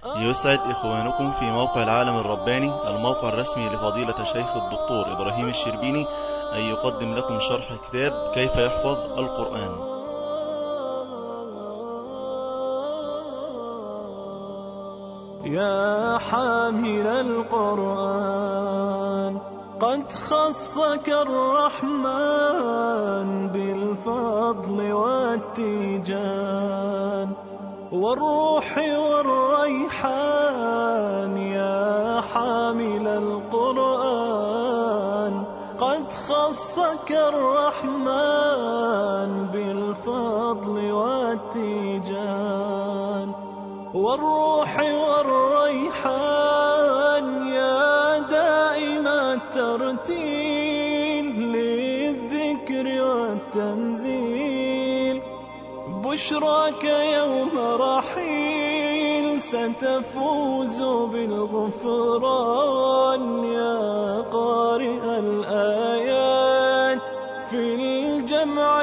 يسعد إخوانكم في موقع العالم الرباني الموقع الرسمي لفضيلة الشيخ الدكتور إبراهيم الشربيني أن يقدم لكم شرح كتاب كيف يحفظ القرآن يا حامل القرآن قد خصك الرحمن بالفضل والتيجان والروح والريحان يا حامل القرآن قد خصك الرحمن بالفضل والتيجان والروح والريحان يا دائم الترتيل للذكر والتنزيل بشراك يوم رحيل ستفوز بالغفران يا قارئ الآيات في الجمع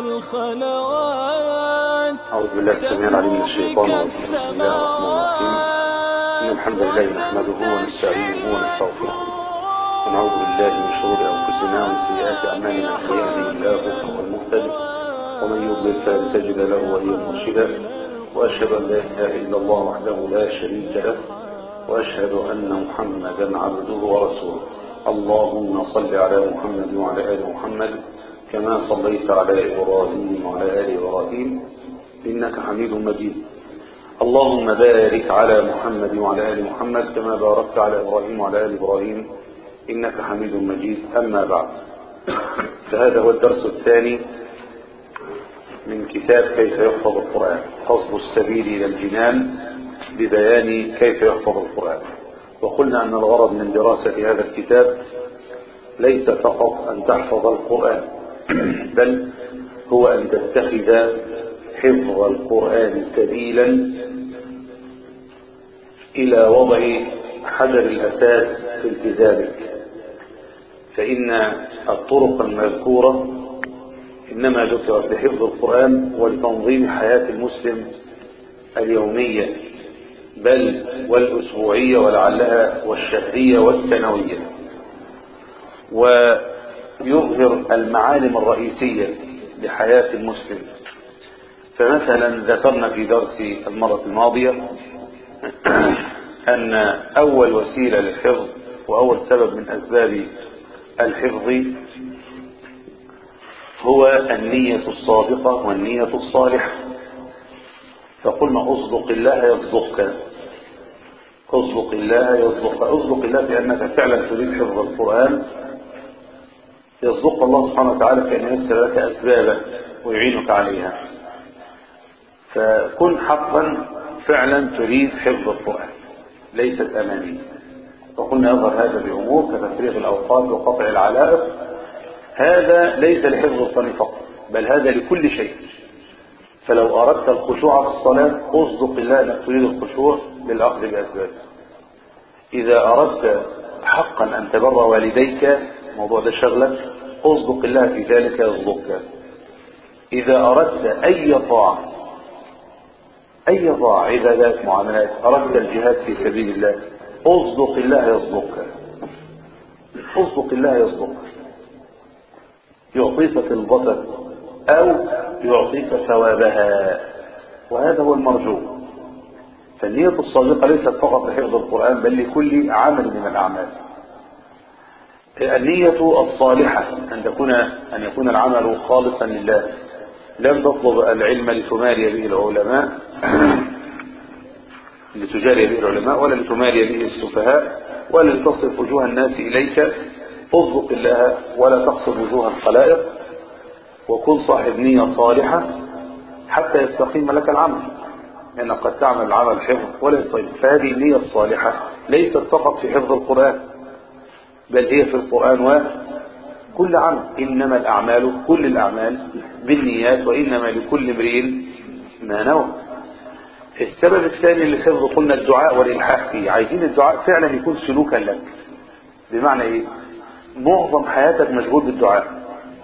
والخلوات أعوذ بالله السميع العليم من الشيطان الرجيم بسم الله الرحمن الرحيم إن الحمد لله نحمده ونستعينه ونستغفره ونعوذ بالله من شرور أنفسنا ومن سيئات أعمالنا من يهده الله فهو المهتد ومن يضلل فلن تجد له وليا مرشدا وأشهد أن لا إله إلا الله وحده لا شريك له وأشهد أن محمدا عبده ورسوله اللهم صل على محمد وعلى آل محمد كما صليت على إبراهيم وعلى آل إبراهيم إنك حميد مجيد اللهم بارك على محمد وعلى آل محمد كما باركت على إبراهيم وعلى آل إبراهيم إنك حميد مجيد أما بعد فهذا هو الدرس الثاني من كتاب كيف يحفظ القرآن قصد السبيل إلى الجنان ببيان كيف يحفظ القرآن وقلنا أن الغرض من دراسة هذا الكتاب ليس فقط أن تحفظ القرآن بل هو أن تتخذ حفظ القرآن سبيلا إلى وضع حجر الأساس في التزامك فإن الطرق المذكورة إنما ذكرت لحفظ القرآن ولتنظيم حياة المسلم اليومية بل والأسبوعية ولعلها والشهرية والسنوية ويظهر المعالم الرئيسية لحياة المسلم فمثلا ذكرنا في درس المرة الماضية أن أول وسيلة للحفظ وأول سبب من أسباب الحفظ هو النية الصادقة والنية الصالحة فقلنا أصدق الله يصدقك أصدق الله يصدقك أصدق الله بأنك فعلا تريد حفظ القرآن يصدق الله سبحانه وتعالى في أن يسر لك أسبابه ويعينك عليها فكن حقا فعلا تريد حفظ القرآن ليست أمانية وقلنا يظهر هذا بأمور كتفريغ الأوقات وقطع العلائق هذا ليس لحفظ القرآن فقط بل هذا لكل شيء فلو أردت الخشوع في الصلاة أصدق الله أنك تريد الخشوع بالأخذ بأسبابه إذا أردت حقا أن تبر والديك موضوع ده شغلك أصدق الله في ذلك يصدقك إذا أردت أي طاعة أي طاعة عبادات معاملات أردت الجهاد في سبيل الله أصدق الله يصدقك أصدق الله يصدقك يعطيك طلبتك أو يعطيك ثوابها وهذا هو المرجو فالنية الصادقة ليست فقط لحفظ القرآن بل لكل عمل من الأعمال النية الصالحة أن تكون أن يكون العمل خالصا لله لم تطلب العلم لتماري به العلماء لتجاري به العلماء ولا لتماري به السفهاء ولا لتصرف وجوه الناس إليك اصدق الله ولا تقصد وجوه الخلائق وكن صاحب نية صالحة حتى يستقيم لك العمل لأنك قد تعمل العمل حفظ ولا يستقيم فهذه النية الصالحة ليست فقط في حفظ القرآن بل هي في القرآن وكل عمل إنما الأعمال كل الأعمال بالنيات وإنما لكل امرئ ما نوى السبب الثاني للحفظ قلنا الدعاء والإلحاح فيه عايزين الدعاء فعلا يكون سلوكا لك بمعنى ايه معظم حياتك مشغول بالدعاء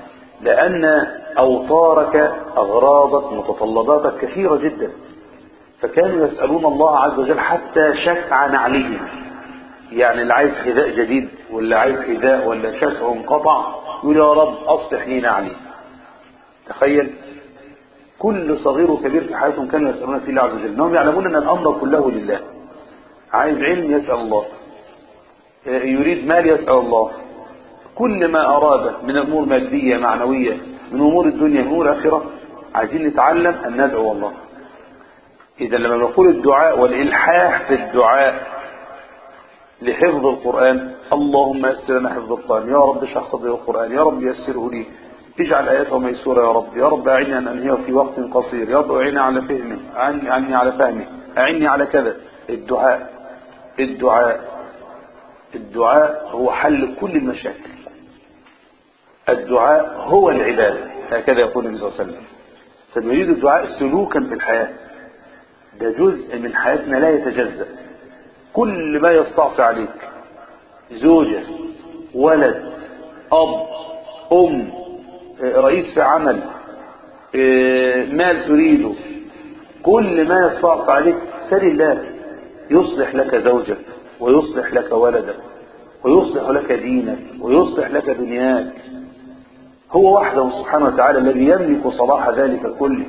لأن أوطارك أغراضك متطلباتك كثيرة جدا فكانوا يسألون الله عز وجل حتى شفع نعلهم يعني اللي عايز حذاء جديد واللي عايز حذاء ولا شفع انقطع يقول يا رب أصلح لي نعلي تخيل كل صغير وكبير في حياتهم كانوا يسألون في الله عز وجل انهم يعلمون ان الامر كله لله عايز علم يسأل الله يريد مال يسأل الله كل ما أراد من أمور مادية معنوية من أمور الدنيا من أمور الآخرة عايزين نتعلم أن ندعو الله إذا لما نقول الدعاء والإلحاح في الدعاء لحفظ القرآن اللهم يسر لنا حفظ القرآن يا رب اشرح صدري القرآن يا رب يسره لي اجعل آياته ميسورة يا رب يا رب أعني أن أنهيه في وقت قصير يا رب أعني على فهمه أعني, أعني على فهمه أعني على كذا الدعاء الدعاء الدعاء هو حل كل المشاكل الدعاء هو العبادة هكذا يقول النبي صلى الله عليه وسلم فنريد الدعاء سلوكا في الحياة ده جزء من حياتنا لا يتجزأ كل ما يستعصي عليك زوجة ولد أب أم رئيس في عمل مال تريده كل ما يستعصي عليك سل الله يصلح لك زوجك ويصلح لك ولدك ويصلح لك دينك ويصلح لك دنياك هو وحده سبحانه وتعالى الذي يملك صلاح ذلك كله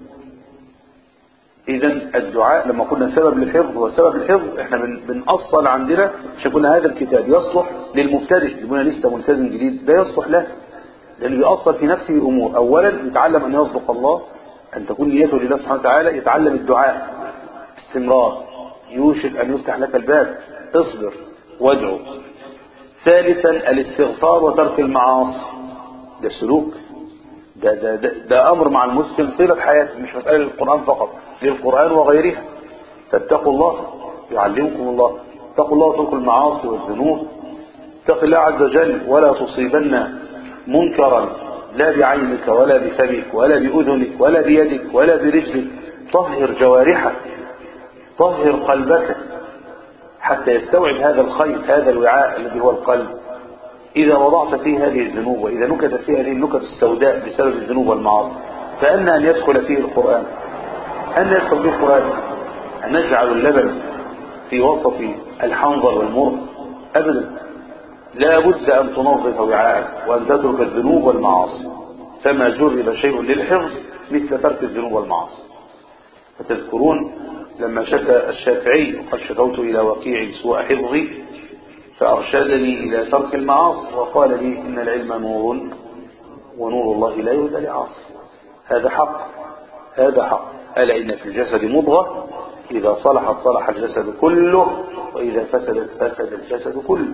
اذا الدعاء لما قلنا سبب للحفظ وسبب الحفظ احنا بن بنأصل عندنا عشان قلنا هذا الكتاب يصلح للمبتدئ يقولنا لسه ملتزم جديد ده يصلح له لانه بيأصل في نفسه امور اولا يتعلم ان يصدق الله ان تكون نيته لله سبحانه وتعالى يتعلم الدعاء باستمرار يوشك ان يفتح لك الباب اصبر وادعو ثالثا الاستغفار وترك المعاصي ده سلوك ده, ده, ده, ده امر مع المسلم طيلة حياته مش مسألة للقرآن فقط للقرآن وغيرها فاتقوا الله يعلمكم الله اتقوا الله وتركوا المعاصي والذنوب اتق الله عز وجل ولا تصيبن منكرا لا بعينك ولا بفمك ولا بأذنك ولا بيدك ولا برجلك طهر جوارحك طهر قلبك حتى يستوعب هذا الخيط هذا الوعاء الذي هو القلب إذا وضعت فيه هذه الذنوب وإذا نكت فيه هذه النكت السوداء بسبب الذنوب والمعاصي فأن أن يدخل فيه القرآن أن يدخل فيه القرآن أن نجعل اللبن في وسط الحنظل والمر أبدا لا بد أن تنظف وعاءك وأن تترك الذنوب والمعاصي فما جرب شيء للحفظ مثل ترك الذنوب والمعاصي فتذكرون لما شكى الشافعي وقد شكوت إلى وكيع سوء حفظي فأرشدني إلى ترك المعاصي وقال لي إن العلم نور ونور الله لا يهدى لعاصي هذا حق هذا حق ألا إن في الجسد مضغة إذا صلحت صلح الجسد كله وإذا فسدت فسد الجسد كله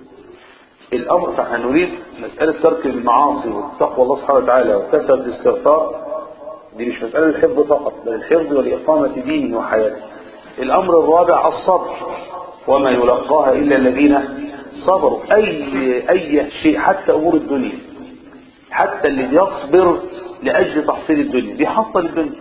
الأمر فاحنا نريد مسألة ترك المعاصي والتقوى الله سبحانه وتعالى وكثرة الاستغفار دي مش مسألة الحفظ فقط بل الحفظ والإقامة دينه وحياته الأمر الرابع الصبر وما يلقاها إلا الذين صبروا أي, أي شيء حتى أمور الدنيا حتى اللي بيصبر لأجل تحصيل الدنيا بيحصل الدنيا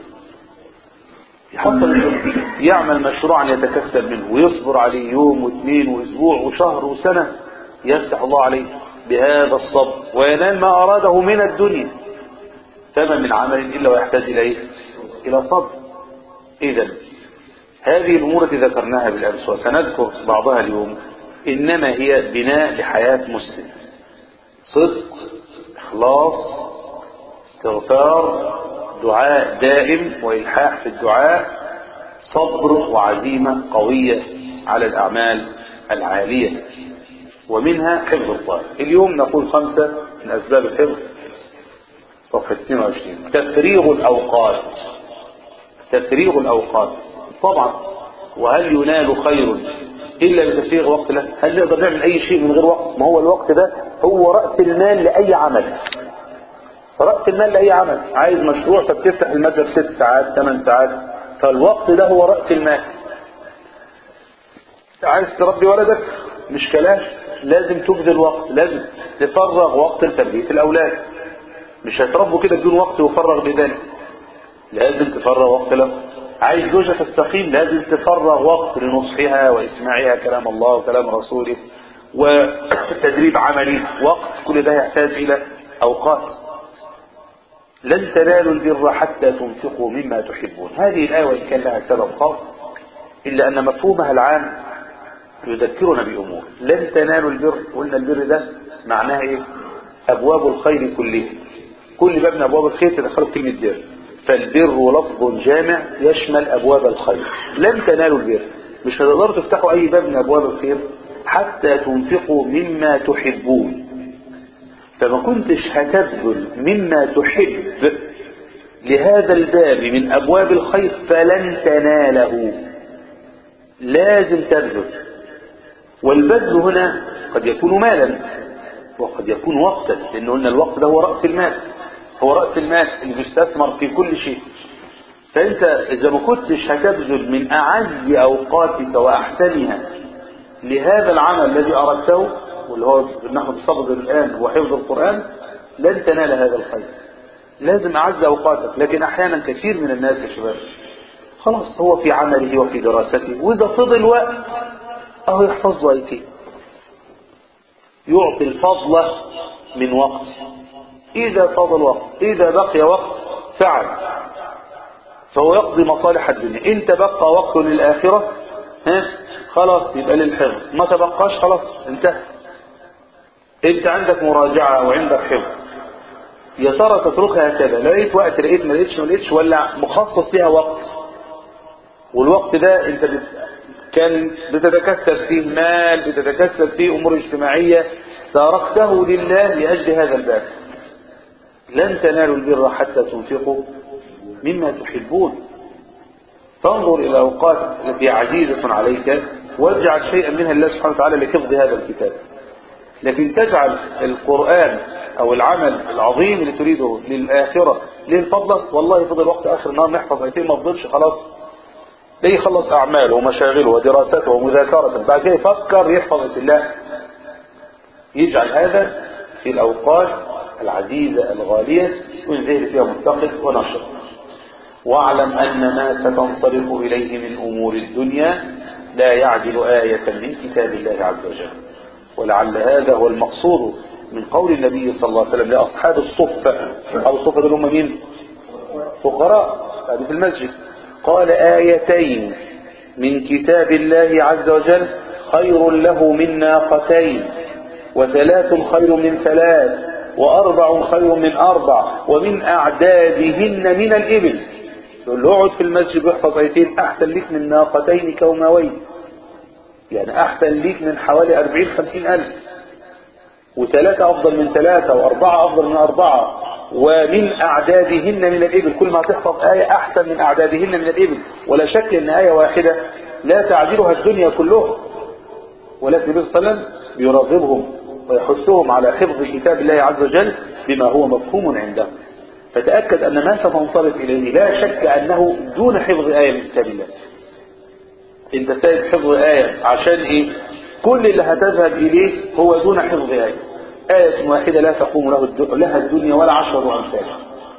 يحصل الدنيا يعمل مشروعا يتكسب منه ويصبر عليه يوم واثنين واسبوع وشهر وسنة يفتح الله عليه بهذا الصبر وينال ما أراده من الدنيا فما من عمل إلا ويحتاج إليه إلى صبر إذا هذه الأمور التي ذكرناها بالأمس وسنذكر بعضها اليوم إنما هي بناء لحياة مسلم صدق إخلاص استغفار دعاء دائم وإلحاح في الدعاء صبر وعزيمة قوية على الأعمال العالية ومنها حفظ القرآن اليوم نقول خمسة من أسباب الحفظ صفحة 22 تفريغ الأوقات تفريغ الأوقات طبعا وهل ينال خير إلا بتفريغ وقت له هل نقدر نعمل أي شيء من غير وقت ما هو الوقت ده هو رأس المال لأي عمل رأس المال لأي عمل عايز مشروع فبتفتح المادة بست ساعات ثمان ساعات فالوقت ده هو رأس المال عايز تربي ولدك مش كلام لازم تبذل وقت لازم تفرغ وقت لتربية الأولاد مش هتربوا كده بدون وقت وفرغ لذلك لازم تفرغ وقت له عايز زوجة تستقيم لازم تفرغ وقت لنصحها وإسماعها كلام الله وكلام رسوله وتدريب عملي وقت كل ده يحتاج إلى أوقات لن تنالوا البر حتى تنفقوا مما تحبون هذه الآية وإن كان لها سبب خاص إلا أن مفهومها العام يذكرنا بأمور لن تنالوا البر قلنا البر ده معناها إيه أبواب الخير كلها كل باب من أبواب الخير تدخل كلمة بر فالبر لفظ جامع يشمل أبواب الخير لن تنالوا البر مش هتقدروا تفتحوا أي باب من أبواب الخير حتى تنفقوا مما تحبون فما كنتش هتبذل مما تحب لهذا الباب من أبواب الخير فلن تناله لازم تبذل والبذل هنا قد يكون مالا وقد يكون وقتا لأنه قلنا الوقت ده هو رأس المال هو رأس المال اللي بيستثمر في كل شيء فأنت إذا ما كنتش هتبذل من أعز أوقاتك وأحسنها لهذا العمل الذي أردته واللي هو نحن بصدد الآن هو حفظ القرآن لن تنال هذا الخير لازم أعز أوقاتك لكن أحيانا كثير من الناس يا شباب خلاص هو في عمله وفي دراسته وإذا فضل وقت أهو يحفظ له أيتين يعطي الفضل من وقت إذا فضل وقت إذا بقي وقت فعل فهو يقضي مصالح الدنيا إن تبقى وقت للآخرة ها خلاص يبقى للحفظ ما تبقاش خلاص انتهى انت عندك مراجعة وعندك حفظ يا ترى تتركها هكذا لقيت وقت لقيت ما لقيتش ما لقيتش ولا مخصص لها وقت والوقت ده انت بت... كان بتتكسب فيه مال بتتكسب فيه امور اجتماعية تركته لله لاجل هذا الباب لن تنالوا البر حتى تنفقوا مما تحبون فانظر الى الاوقات التي عزيزة عليك واجعل شيئا منها لله سبحانه وتعالى لحفظ هذا الكتاب لكن تجعل القرآن او العمل العظيم اللي تريده للآخرة للفضلة والله فضل وقت اخر النهار نحفظ ايتين ما فضلش خلاص ده يخلص اعماله ومشاغله ودراسته ومذاكرته بعد كده يفكر يحفظ الله يجعل هذا في الاوقات العزيزة الغالية وينزل فيها متقد ونشر واعلم ان ما ستنصرف اليه من امور الدنيا لا يعدل آية من كتاب الله عز وجل ولعل هذا هو المقصود من قول النبي صلى الله عليه وسلم لأصحاب الصفة أصحاب الصفة دول هم مين فقراء هذه في المسجد قال آيتين من كتاب الله عز وجل خير له من ناقتين وثلاث خير من ثلاث وأربع خير من أربع ومن أعدادهن من الإبل يقول له اقعد في المسجد واحفظ آيتين أحسن لك من ناقتين كوماوين يعني أحسن ليك من حوالي أربعين خمسين ألف وثلاثة أفضل من ثلاثة وأربعة أفضل من أربعة ومن أعدادهن من الإبل كل ما تحفظ آية أحسن من أعدادهن من الإبل ولا شك أن آية واحدة لا تعدلها الدنيا كلها ولكن النبي صلى الله عليه وسلم يرغبهم ويحثهم على حفظ كتاب الله عز وجل بما هو مفهوم عندهم فتأكد أن ما ستنصرف إليه لا شك أنه دون حفظ آية من كتاب الله انت سايب حفظ آية عشان ايه كل اللي هتذهب اليه هو دون حفظ آية آية واحدة لا تقوم له الد... لها الدنيا ولا عشر أمثالها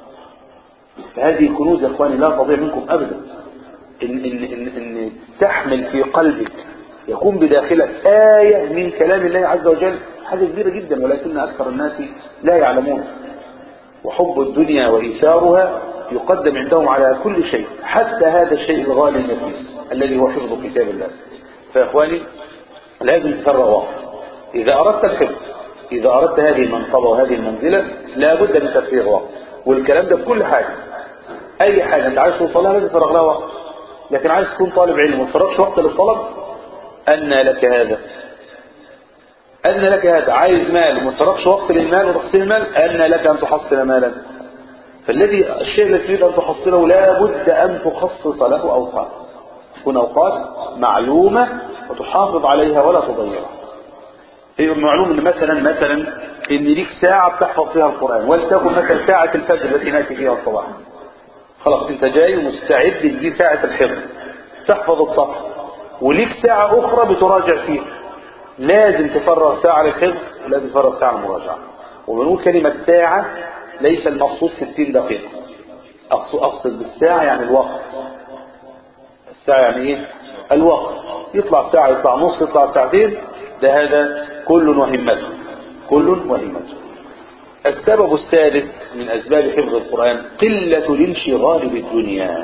فهذه كنوز يا اخواني لا تضيع منكم ابدا إن, إن, إن, إن تحمل في قلبك يكون بداخلك آية من كلام الله عز وجل حاجة كبيرة جدا ولكن أكثر الناس لا يعلمون وحب الدنيا وإيثارها يقدم عندهم على كل شيء حتى هذا الشيء الغالي النفيس الذي هو حفظ كتاب الله فيا اخواني لازم تفرغ وقت اذا اردت الحفظ اذا اردت هذه المنصبة وهذه المنزلة لابد من تفريغ وقت والكلام ده في كل حاجة اي حاجة انت عايز توصلها لازم تفرغ لها وقت لكن عايز تكون طالب علم وما تفرغش وقت للطلب ان لك هذا ان لك هذا عايز مال وما تفرغش وقت للمال وتحصيل المال ان لك ان تحصل مالا فالذي الشيء الذي تريد ان تحصله لابد ان تخصص له اوقات تكون اوقات معلومة وتحافظ عليها ولا تضيعها هي معلوم ان مثلا مثلا ان ليك ساعة بتحفظ فيها القرآن ولتكن مثلا ساعة الفجر التي ناتي فيها الصباح خلاص انت جاي ومستعد دي ساعة الحفظ تحفظ الصف وليك ساعة اخرى بتراجع فيها لازم تفرغ ساعة للحفظ ولازم تفرغ ساعة للمراجعة وبنقول كلمة ساعة ليس المقصود 60 دقيقة اقصد بالساعة يعني الوقت الساعة يعني ايه الوقت يطلع ساعة يطلع نص يطلع ساعتين ده هذا كل وهمته كل وهمته السبب السادس من أسباب حفظ القرآن قلة الانشغال بالدنيا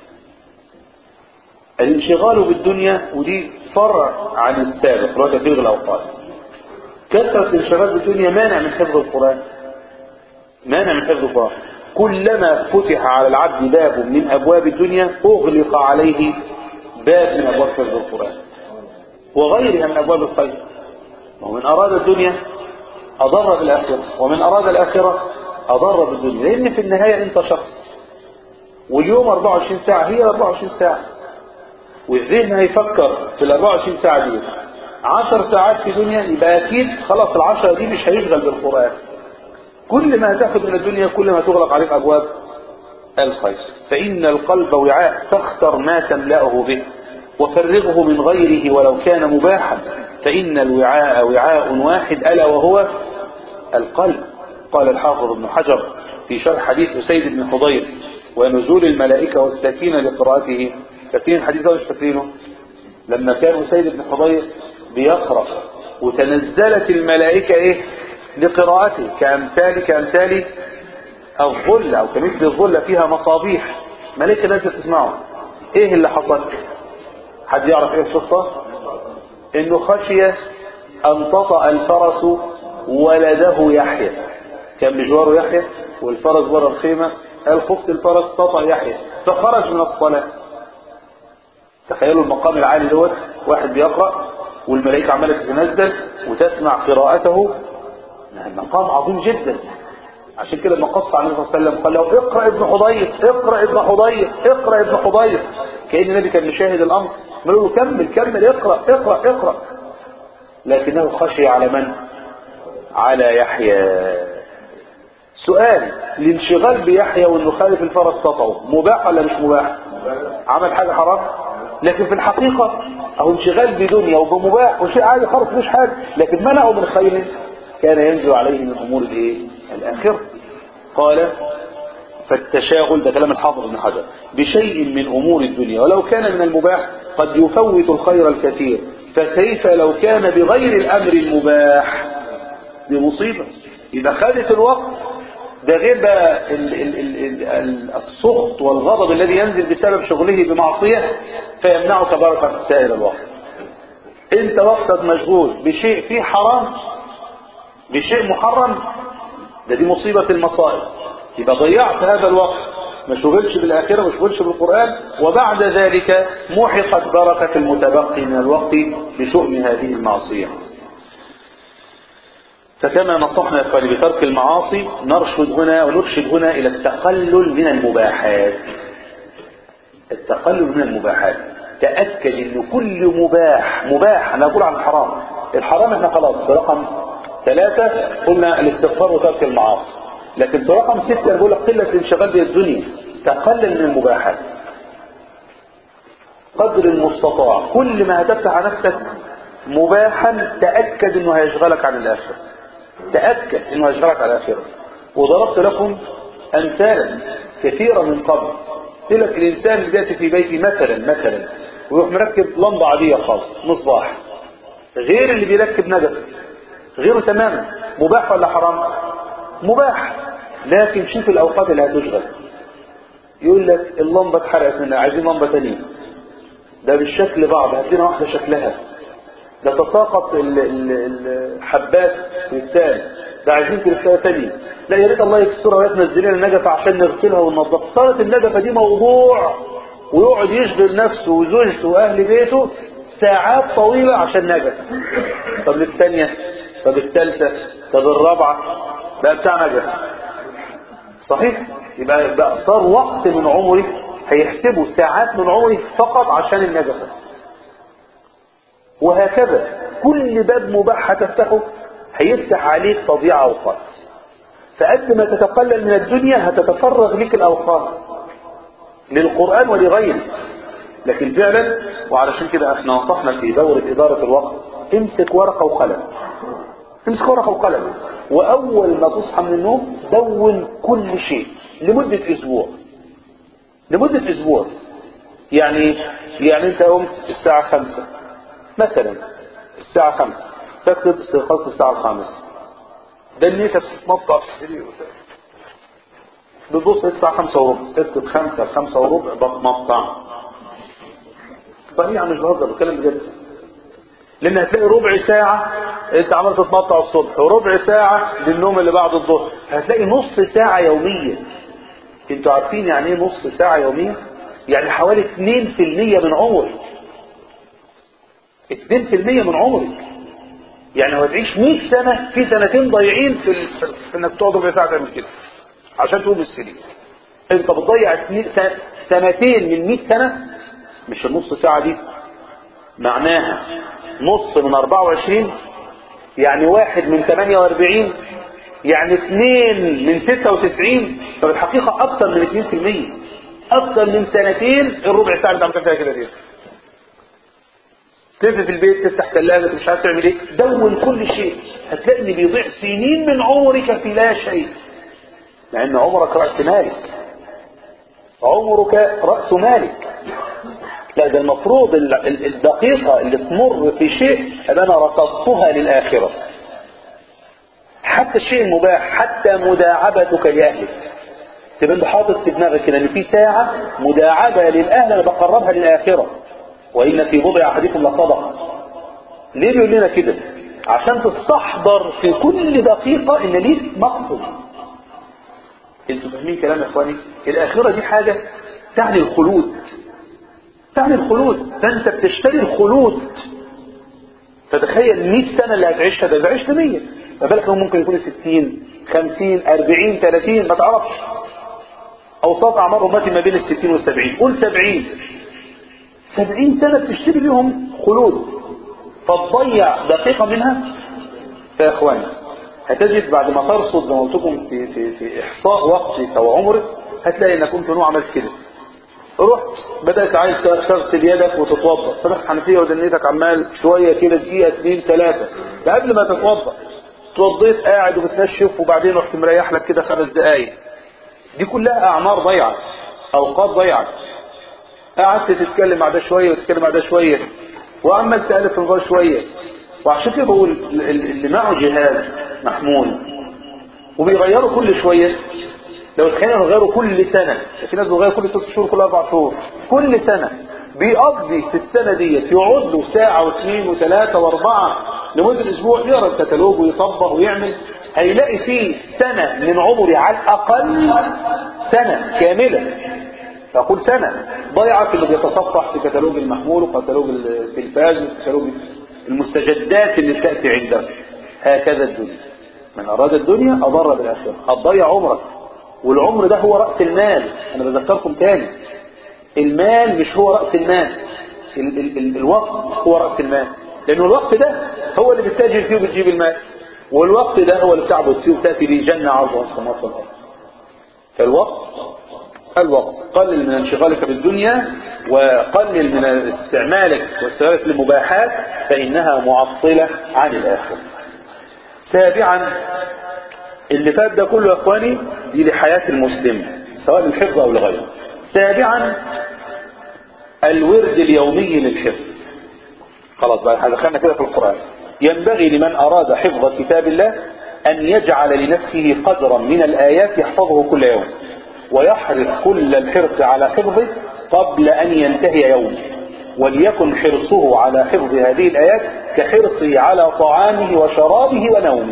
الانشغال بالدنيا ودي فرع عن السابق اللي هو تفريغ الأوقات كثرة الانشغال بالدنيا مانع من حفظ القرآن مانع من حفظ القرآن كلما فتح على العبد باب من أبواب الدنيا أغلق عليه باب من أبواب حفظ القرآن وغيرها من أبواب الخير ومن أراد الدنيا أضر بالآخرة ومن أراد الآخرة أضر بالدنيا لأن في النهاية أنت شخص واليوم 24 ساعة هي 24 ساعة والذهن هيفكر في ال 24 ساعة دي 10 ساعات في دنيا يبقى أكيد خلاص العشرة دي مش هيشغل بالقرآن كل ما هتاخد من الدنيا كل ما تغلق عليك أبواب الخير فإن القلب وعاء فاختر ما تملأه به وفرغه من غيره ولو كان مباحا فإن الوعاء وعاء واحد ألا وهو القلب قال الحافظ ابن حجر في شرح حديث أسيد بن حضير ونزول الملائكة والسكينة لقراءته فاكرين الحديث ده مش فاكرينه لما كان أسيد بن حضير بيقرأ وتنزلت الملائكة ايه لقراءته كأمثال كأمثال الظل أو كمثل الظل فيها مصابيح ملائكة نازلة تسمعه ايه اللي حصل حد يعرف ايه القصة انه خشي ان تطأ الفرس ولده يحيى كان بجواره يحيى والفرس بره الخيمة قال خفت الفرس تطأ يحيى فخرج من الصلاة تخيلوا المقام العالي دوت واحد بيقرأ والملائكة عمالة تتنزل وتسمع قراءته مقام عظيم جدا عشان كده لما قص عليه الصلاه والسلام قال له اقرا ابن حضير اقرا ابن حضير اقرا ابن حضير كان النبي كان مشاهد الامر قالوا له كمل كمل اقرا اقرا اقرا لكنه خشي على من على يحيى سؤال الانشغال بيحيى وانه خالف الفرس تطعه مباح ولا مش مباح عمل حاجه حرام لكن في الحقيقه او انشغال بدنيا وبمباح وشيء عادي خالص مش حاجه لكن منعه من خير كان ينزل عليه من امور الايه الاخره قال فالتشاغل ده كلام الحافظ ابن حجر بشيء من امور الدنيا ولو كان من المباح قد يفوت الخير الكثير فكيف لو كان بغير الامر المباح دي مصيبه اذا خدت الوقت ده غير بقى ال ال ال ال السخط والغضب الذي ينزل بسبب شغله بمعصيه فيمنعك بركه سائر الوقت انت وقتك مشغول بشيء فيه حرام بشيء محرم ده دي مصيبة المصائب يبقى ضيعت هذا الوقت ما شغلش بالآخرة ما شغلش بالقرآن وبعد ذلك محقت بركة المتبقي من الوقت بشؤم هذه المعصية فكما نصحنا إخواني بترك المعاصي نرشد هنا ونرشد هنا إلى التقلل من المباحات التقلل من المباحات تأكد أن كل مباح مباح أنا أقول عن الحرام الحرام احنا خلاص في رقم ثلاثة قلنا الاستغفار وترك المعاصي لكن في رقم ستة بقول لك قلة الانشغال بالدنيا تقلل من المباحات قدر المستطاع كل ما هتفتح على نفسك مباحا تأكد انه هيشغلك عن الآخرة تأكد انه هيشغلك عن الآخرة وضربت لكم أمثالا كثيرة من قبل قلت لك الإنسان اللي بيأتي في بيتي مثلا مثلا ويروح مركب لمبة عادية خالص مصباح غير اللي بيركب نجف غيره تماما مباح ولا حرام مباح لكن شوف الاوقات اللي هتشغل يقول لك اللمبه اتحرقت منها عايزين لمبه ثانيه ده بالشكل بعض هاتلنا واحده شكلها ده تساقط الحبات كريستال ده عايزين كريستال ثانيه لا يا ريت الله يكسرها وهي تنزل لنا النجفه عشان نغسلها وننظفها صارت النجفه دي موضوع ويقعد يشغل نفسه وزوجته واهل بيته ساعات طويله عشان نجف طب الثانيه طب الثالثة طب الرابعة بقى بتاع نجس صحيح يبقى بقى صار وقت من عمري هيحسبوا ساعات من عمري فقط عشان النجسة وهكذا كل باب مباح هتفتحه هيفتح عليك تضييع أوقات فقد ما تتقلل من الدنيا هتتفرغ لك الأوقات للقرآن ولغيره لكن فعلا وعلشان كده احنا نصحنا في دورة إدارة الوقت امسك ورقة وقلم امسك ورقة وقلم وأول ما تصحى من النوم دون كل شيء لمدة أسبوع لمدة أسبوع يعني يعني أنت قمت الساعة خمسة مثلا الساعة خمسة تكتب استيقظت الساعة الخامسة ده النيتة بتتمطع في السرير بتبص الساعة خمسة وربع اكتب خمسة خمسة وربع بتمطع صحيح مش بهزر بتكلم بجد لان هتلاقي ربع ساعة انت عمال تتمطع الصبح وربع ساعة للنوم اللي بعد الظهر هتلاقي نص ساعة يومية انتوا عارفين يعني ايه نص ساعة يومية يعني حوالي 2% من عمرك 2% من عمرك يعني لو هتعيش 100 سنة في سنتين ضايعين في, ال... في انك تقعد ربع ساعة تعمل كده عشان تقوم السرير انت بتضيع سنتين من 100 سنة مش النص ساعة دي معناها نص من 24 يعني واحد من 48 يعني اثنين من 96 طب الحقيقة اكتر من 2% اكتر من سنتين الربع ساعة اللي عم فيها كده دي تلف في البيت تفتح ثلاجة مش عارف تعمل ايه دون كل شيء هتلاقي ان بيضيع سنين من عمرك في لا شيء مع ان عمرك رأس مالك عمرك رأس مالك لا ده المفروض الدقيقة اللي تمر في شيء أن أنا رصدتها للآخرة حتى الشيء المباح حتى مداعبتك لأهلك تبقى انت حاطط في دماغك كده ان في ساعة مداعبة للأهل أنا بقربها للآخرة وإن في بضع أحدكم لصدقة ليه بيقول لنا كده عشان تستحضر في كل دقيقة ان ليك مقصد انتوا فاهمين كلام يا اخواني الآخرة دي حاجة تعني الخلود تعني الخلود فانت بتشتري الخلود فتخيل 100 سنة اللي هتعيشها ده عشت 100 ما بالك ممكن يكون 60 50 40 30 ما تعرفش اوساط اعمار امتي ما بين ال 60 وال 70 قول 70 70 سنة بتشتري بيهم خلود فتضيع دقيقة منها يا اخواني هتجد بعد ما ترصد زي ما قلت لكم في, في, في احصاء وقتك او عمرك هتلاقي انك كنت نوع عملت كده رحت بدأت عايز تغسل يدك وتتوضا فتحت حنفية ودنيتك عمال شوية كده دقيقة اثنين ثلاثة ده قبل ما تتوضا توضيت قاعد وبتنشف وبعدين رحت مريح لك كده خمس دقايق دي كلها اعمار ضيعة اوقات ضيعة قعدت تتكلم مع ده شوية وتتكلم مع ده شوية وعمال تألف نظام شوية وعشان كده بقول اللي معه جهاز محمول وبيغيروا كل شوية لو تخيلوا يغيروا كل سنة في ناس بيغيروا كل ست شهور كل اربع شهور كل سنة بيقضي في السنة ديت يقعد له ساعة واثنين وثلاثة واربعة لمدة اسبوع يقرا الكتالوج ويطبق ويعمل هيلاقي فيه سنة من عمري على الاقل سنة كاملة فأقول سنة ضيعة في اللي بيتصفح في كتالوج المحمول وكتالوج التلفاز وكتالوج المستجدات اللي بتأتي عنده هكذا الدنيا من أراد الدنيا أضر بالآخرة هتضيع عمرك والعمر ده هو رأس المال أنا بذكركم تاني المال مش هو رأس المال ال ال ال الوقت هو رأس المال لأنه الوقت ده هو اللي بتتاجر فيه وبتجيب المال والوقت ده هو اللي بتعبد فيه وتأتي به جنة عرضها السماوات والأرض فالوقت الوقت قلل من انشغالك بالدنيا وقلل من استعمالك واستغلالك للمباحات فإنها معطلة عن الآخرة سابعا اللي فات ده كله يا اخواني دي لحياة المسلم سواء للحفظ او لغيره سابعا الورد اليومي للحفظ خلاص بقى دخلنا كده في القرآن ينبغي لمن اراد حفظ كتاب الله ان يجعل لنفسه قدرا من الايات يحفظه كل يوم ويحرص كل الحرص على حفظه قبل ان ينتهي يوم وليكن حرصه على حفظ هذه الايات كحرصه على طعامه وشرابه ونومه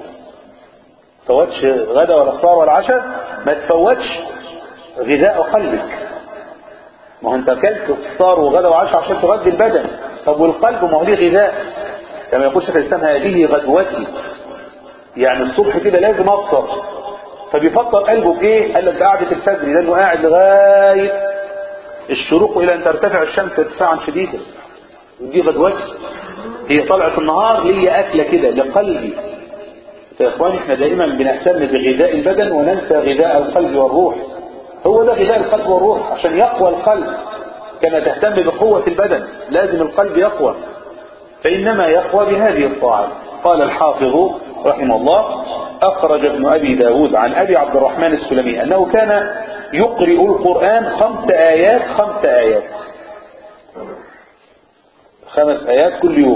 تفوتش غدا ولا افطار ولا عشاء ما تفوتش غذاء قلبك ما هو انت اكلت افطار وغدا وعشاء عشان تغذي البدن طب والقلب ما هو ليه غذاء كما يقول شيخ الاسلام هذه غدوتي يعني الصبح كده لازم افطر فبيفطر قلبه بايه قال لك قعده الفجر لانه قاعد لغايه الشروق الى ان ترتفع الشمس ارتفاعا شديدا ودي غدوتي هي طلعت النهار ليا اكله كده لقلبي يا اخواني احنا دائما بنهتم بغذاء البدن وننسى غذاء القلب والروح هو ده غذاء القلب والروح عشان يقوى القلب كما تهتم بقوة البدن لازم القلب يقوى فإنما يقوى بهذه الطاعات قال الحافظ رحمه الله أخرج ابن أبي داود عن أبي عبد الرحمن السلمي أنه كان يقرئ القرآن خمس آيات خمس آيات خمس آيات كل يوم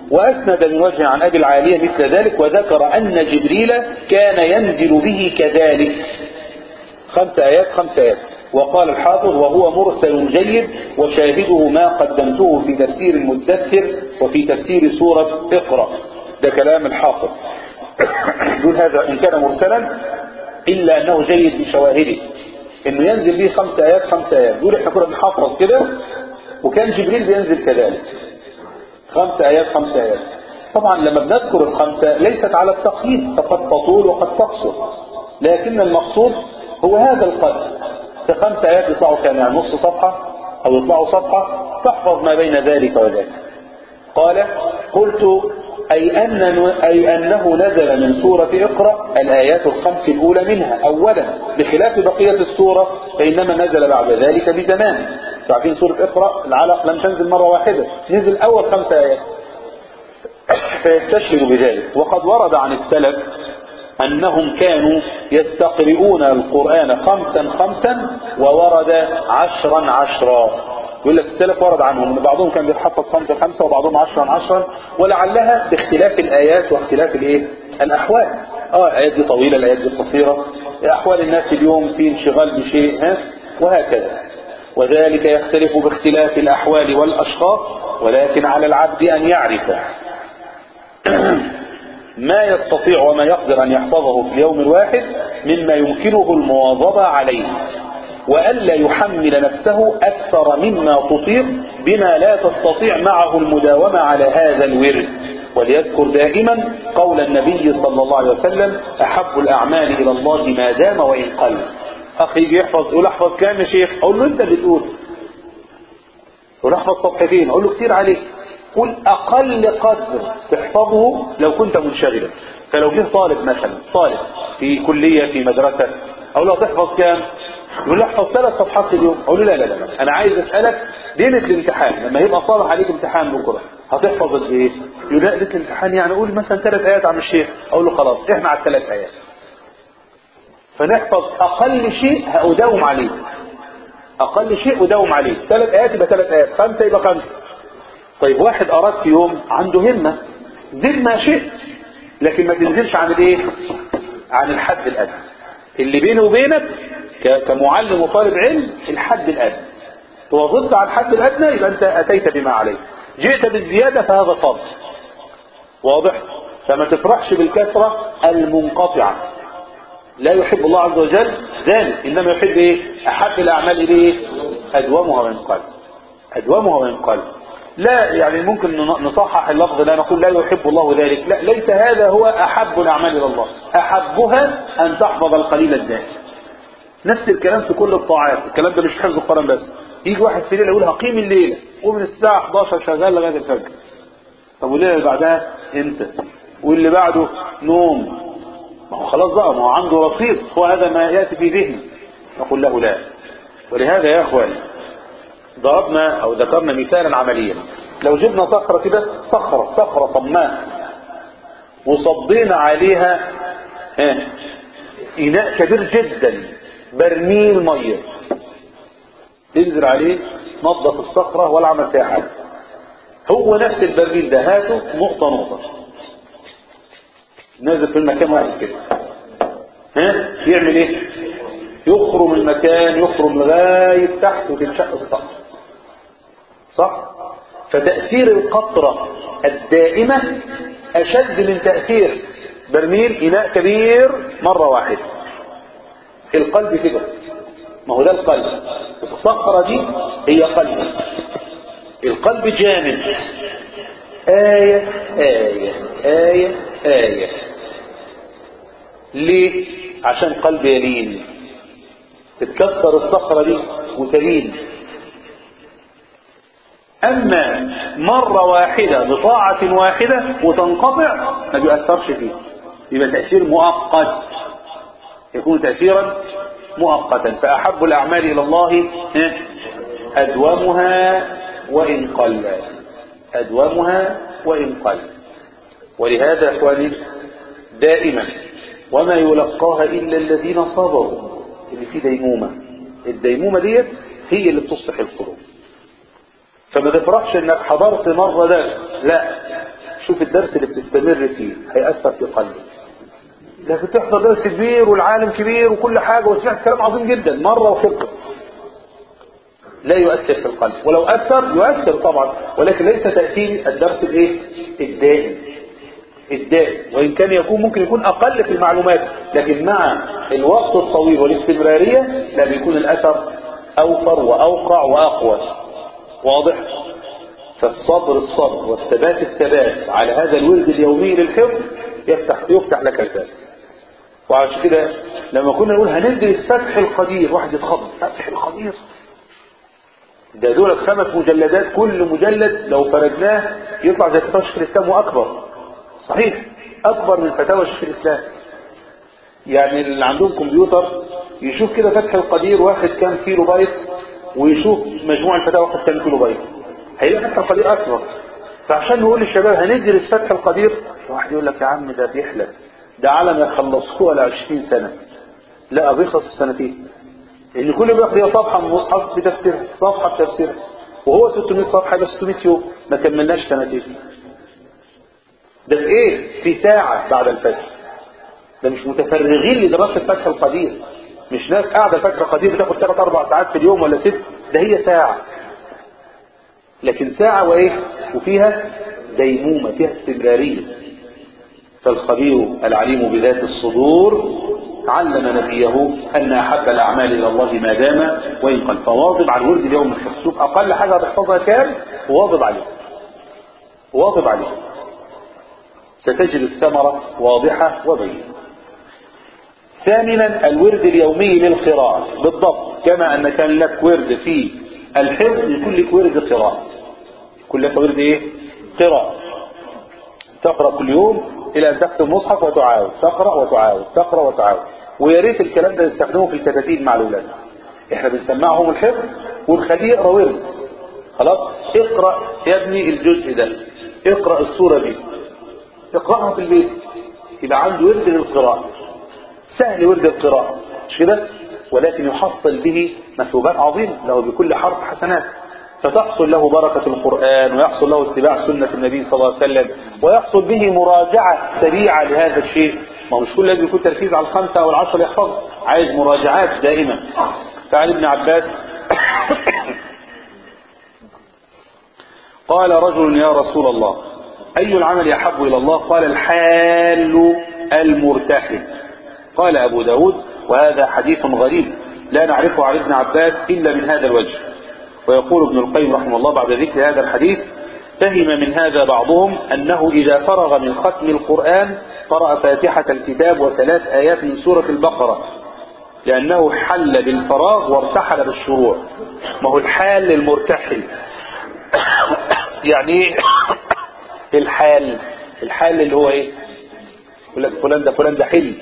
وأسند من وجه عن أبي العالية مثل ذلك وذكر أن جبريل كان ينزل به كذلك خمس آيات خمس آيات وقال الحافظ وهو مرسل جيد وشاهده ما قدمته في تفسير المدثر وفي تفسير سورة اقرأ ده كلام الحافظ يقول هذا إن كان مرسلا إلا أنه جيد بشواهده إنه ينزل به خمس آيات خمس آيات يقول إحنا كنا بنحفظ كده وكان جبريل بينزل كذلك خمس آيات خمس آيات طبعا لما بنذكر الخمسة ليست على التقييد فقد تطول وقد تقصر لكن المقصود هو هذا القدر في خمس آيات يطلعوا كام يعني نص صفحة أو يطلعوا صفحة تحفظ ما بين ذلك وذلك قال قلت أي, أن أي أنه نزل من سورة اقرأ الآيات الخمس الأولى منها أولا بخلاف بقية السورة فإنما نزل بعد ذلك بزمان تعرفين سورة اقرأ العلق لم تنزل مرة واحدة نزل أول خمس آيات فيستشهد بذلك وقد ورد عن السلف أنهم كانوا يستقرئون القرآن خمسا خمسا وورد عشرا عشرا يقول لك السلف ورد عنهم ان بعضهم كان بيتحفظ خمسة خمسة وبعضهم عشرا عشرا ولعلها باختلاف الآيات واختلاف الايه الأحوال اه الآيات دي طويلة الآيات دي قصيرة أحوال الناس اليوم في انشغال بشيء ها وهكذا وذلك يختلف باختلاف الأحوال والأشخاص ولكن على العبد أن يعرف ما يستطيع وما يقدر أن يحفظه في اليوم الواحد مما يمكنه المواظبة عليه وألا يحمل نفسه أكثر مما تطيق بما لا تستطيع معه المداومة على هذا الورد وليذكر دائما قول النبي صلى الله عليه وسلم أحب الأعمال إلى الله ما دام وإن قل أخي يجي يحفظ يقول أحفظ كام يا شيخ أقول له أنت بتقول يقول أحفظ صفحتين أقول له كتير عليك قل أقل قدر تحفظه لو كنت منشغلا فلو جه طالب مثلا طالب في كلية في مدرسة أقول له تحفظ كام يقول لي احفظ ثلاث صفحات في اليوم اقول له لا لا لا انا عايز اسالك ليله الامتحان لما يبقى صالح عليك امتحان بكره هتحفظ قد ايه يقول لا ليله الامتحان يعني قول مثلا ثلاث ايات عم الشيخ اقول له خلاص احنا على الثلاث ايات فنحفظ اقل شيء هاداوم عليه اقل شيء اداوم عليه ثلاث ايات يبقى ثلاث ايات خمسه يبقى خمسه طيب واحد اراد في يوم عنده همه زد ما شئت لكن ما تنزلش عن الايه عن الحد الادنى اللي بيني وبينك كمعلم وطالب علم الحد الادنى توظفت على الحد الادنى يبقى انت اتيت بما عليك جئت بالزياده فهذا فضل واضح فما تفرحش بالكثره المنقطعه لا يحب الله عز وجل ذلك انما يحب ايه احب الاعمال اليه ادومها وان قل ادومها وان قل لا يعني ممكن نصحح اللفظ لا نقول لا يحب الله ذلك لا ليس هذا هو احب الاعمال الى الله احبها ان تحفظ القليل الدائم نفس الكلام في كل الطاعات الكلام ده مش حفظ القرآن بس يجي واحد في ليله يقول هقيم الليله ومن الساعه 11 شغال لغايه الفجر طب والليله اللي بعدها انت واللي بعده نوم ما هو خلاص بقى ما هو عنده رصيد هو هذا ما ياتي في ذهنه نقول له لا ولهذا يا اخواني ضربنا او ذكرنا مثالا عمليا لو جبنا صخره كده صخره صخره صماء وصبينا عليها ها اناء كبير جدا برميل ميه تنزل عليه نظف الصخرة ولا عمل فيها حاجة هو نفس البرميل ده هاته نقطة نقطة نازل في المكان واحد كده ها يعمل ايه يخرم المكان يخرم لغاية تحت وتنشق الصخر صح فتأثير القطرة الدائمة أشد من تأثير برميل إناء كبير مرة واحدة القلب كده ما هو ده القلب الصخرة دي هي قلب القلب جامد آية آية آية آية ليه عشان قلب يلين تتكسر الصخرة دي وتلين أما مرة واحدة بطاعة واحدة وتنقطع ما بيأثرش فيه يبقى تأثير مؤقت يكون تأثيرا مؤقتا فأحب الأعمال إلى الله أدومها وإن قل أدومها وإن قل ولهذا أخواني دائما وما يلقاها إلا الذين صبروا اللي فيه ديمومة الديمومة ديت هي اللي بتصلح القلوب فما تفرحش انك حضرت مرة درس لا شوف الدرس اللي بتستمر فيه هيأثر في قلبك لكن تحضر درس كبير والعالم كبير وكل حاجة وسمعت كلام عظيم جدا مرة وخبرة لا يؤثر في القلب ولو أثر يؤثر طبعا ولكن ليس تأثير الدرس الايه الدائم الدائم وإن كان يكون ممكن يكون أقل في المعلومات لكن مع الوقت الطويل والاستمرارية لا بيكون الأثر أوفر وأوقع وأقوى واضح فالصبر الصبر والثبات الثبات على هذا الورد اليومي للحفظ يفتح يفتح لك الباب وعشان كده لما كنا نقول هندرس فتح القدير واحد يتخض فتح القدير ده دول خمس مجلدات كل مجلد لو فرجناه يطلع زي فتاوى شيخ الاسلام واكبر صحيح اكبر من فتاوى شيخ الاسلام يعني اللي عندهم كمبيوتر يشوف كده فتح القدير واخد كام كيلو بايت ويشوف مجموع الفتاوى واخد كام كيلو بايت هيلاقي فتح القدير اكبر فعشان نقول للشباب هندرس فتح القدير واحد يقول لك يا عم ده بيحلم ده علم يخلصوه ل 20 سنه لا بيخلص في سنتين ان كل بياخد هي صفحه من المصحف بتفسيرها صفحه بتفسيرها وهو 600 صفحه يبقى 600 يوم ما كملناش سنتين ده في ايه في ساعه بعد الفتح ده مش متفرغين لدراسه فتح القدير مش ناس قاعده فتح القدير بتاخد ثلاث اربع ساعات في اليوم ولا ست ده هي ساعه لكن ساعه وايه وفيها ديمومه فيها استمراريه فالخبير العليم بذات الصدور علم نبيه أن أحب الأعمال إلى الله ما دام وإن قل فواظب على الورد اليوم الحسوب أقل حاجة هتحفظها كام وواظب عليه واظب عليه ستجد الثمرة واضحة وبينة ثامنا الورد اليومي للقراءة بالضبط كما أن كان لك ورد في الحفظ يكون لك ورد قراءة يكون لك ورد إيه؟ قراءة تقرأ كل يوم إلى أن تختم مصحف وتعاود تقرأ وتعاود تقرأ وتعاود ويا ريت الكلام ده نستخدمه في الكتاتيب مع الأولاد احنا بنسمعهم الحفظ ونخليه يقرأ ورد خلاص اقرأ يا ابني الجزء ده اقرأ السورة دي اقرأها في البيت يبقى عنده ورد للقراءة سهل ورد القراءة مش كده ولكن يحصل به مثوبات عظيمة له بكل حرف حسنات فتحصل له بركة القرآن ويحصل له اتباع سنة النبي صلى الله عليه وسلم ويحصل به مراجعة سريعة لهذا الشيء ما هو مش كل لازم يكون تركيز على الخمسة أو العشرة يحفظ عايز مراجعات دائما فعن ابن عباس قال رجل يا رسول الله أي العمل يحب إلى الله قال الحال المرتحل قال أبو داود وهذا حديث غريب لا نعرفه عن ابن عباس إلا من هذا الوجه ويقول ابن القيم رحمه الله بعد ذكر هذا الحديث فهم من هذا بعضهم أنه إذا فرغ من ختم القرآن قرأ فاتحة الكتاب وثلاث آيات من سورة البقرة لأنه حل بالفراغ وارتحل بالشروع ما هو الحال المرتحل يعني ايه الحال الحال اللي هو ايه يقول لك فلان ده فلان ده حل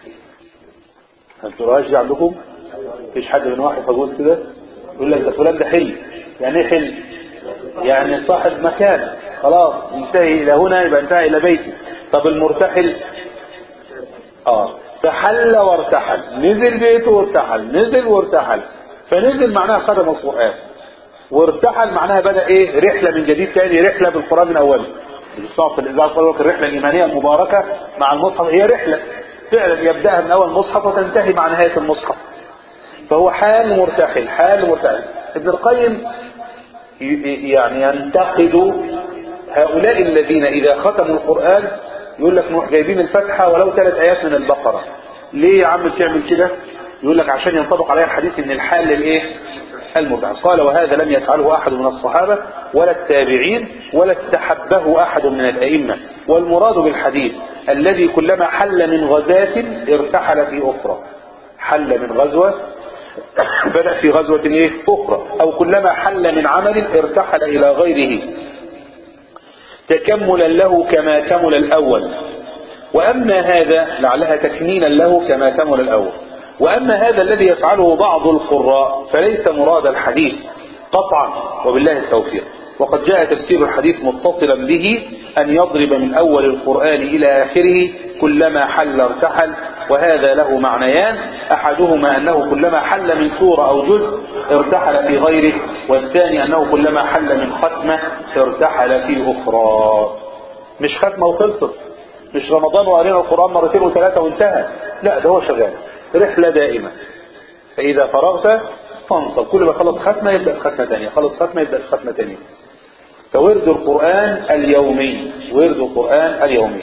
انتوا رواج عندكم مفيش حد من واحد فجوز كده يقول لك ده فلان ده حل يعني ايه حل يعني صاحب مكان خلاص انتهي الى هنا يبقى انتهى الى بيتي طب المرتحل اه فحل وارتحل نزل بيته وارتحل نزل وارتحل فنزل معناها خدم القرآن وارتحل معناها بدأ ايه رحلة من جديد تاني رحلة بالقرآن من اوله بالصعب في الإذاعة قال لك الرحلة الإيمانية المباركة مع المصحف هي رحلة فعلا يبدأها من أول مصحف وتنتهي مع نهاية المصحف فهو حال مرتحل حال مرتحل ابن القيم يعني ينتقد هؤلاء الذين إذا ختموا القرآن يقول لك نروح جايبين الفتحة ولو ثلاث آيات من البقرة ليه يا عم تعمل كده يقول لك عشان ينطبق عليها الحديث ان الحال للايه المبعد قال وهذا لم يفعله أحد من الصحابة ولا التابعين ولا استحبه أحد من الأئمة والمراد بالحديث الذي كلما حل من غزاة ارتحل في أخرى حل من غزوة بدأ في غزوة ايه أخرى أو كلما حل من عمل ارتحل إلى غيره تكملا له كما كمل الأول وأما هذا لعلها تكميلا له كما كمل الأول وأما هذا الذي يفعله بعض القراء فليس مراد الحديث قطعا وبالله التوفيق وقد جاء تفسير الحديث متصلا به أن يضرب من أول القرآن إلى آخره كلما حل ارتحل وهذا له معنيان أحدهما أنه كلما حل من سورة أو جزء ارتحل في غيره والثاني أنه كلما حل من ختمة ارتحل في أخرى مش ختمة وخلصت مش رمضان وقرينا القرآن مرتين وثلاثة وانتهى لا ده هو شغال رحلة دائمة فإذا فرغت فانصب كل ما خلص ختمة يبدأ في ختمة ثانية خلص ختمة يبدأ في ختمة ثانية فورد القرآن اليومي ورد القرآن اليومي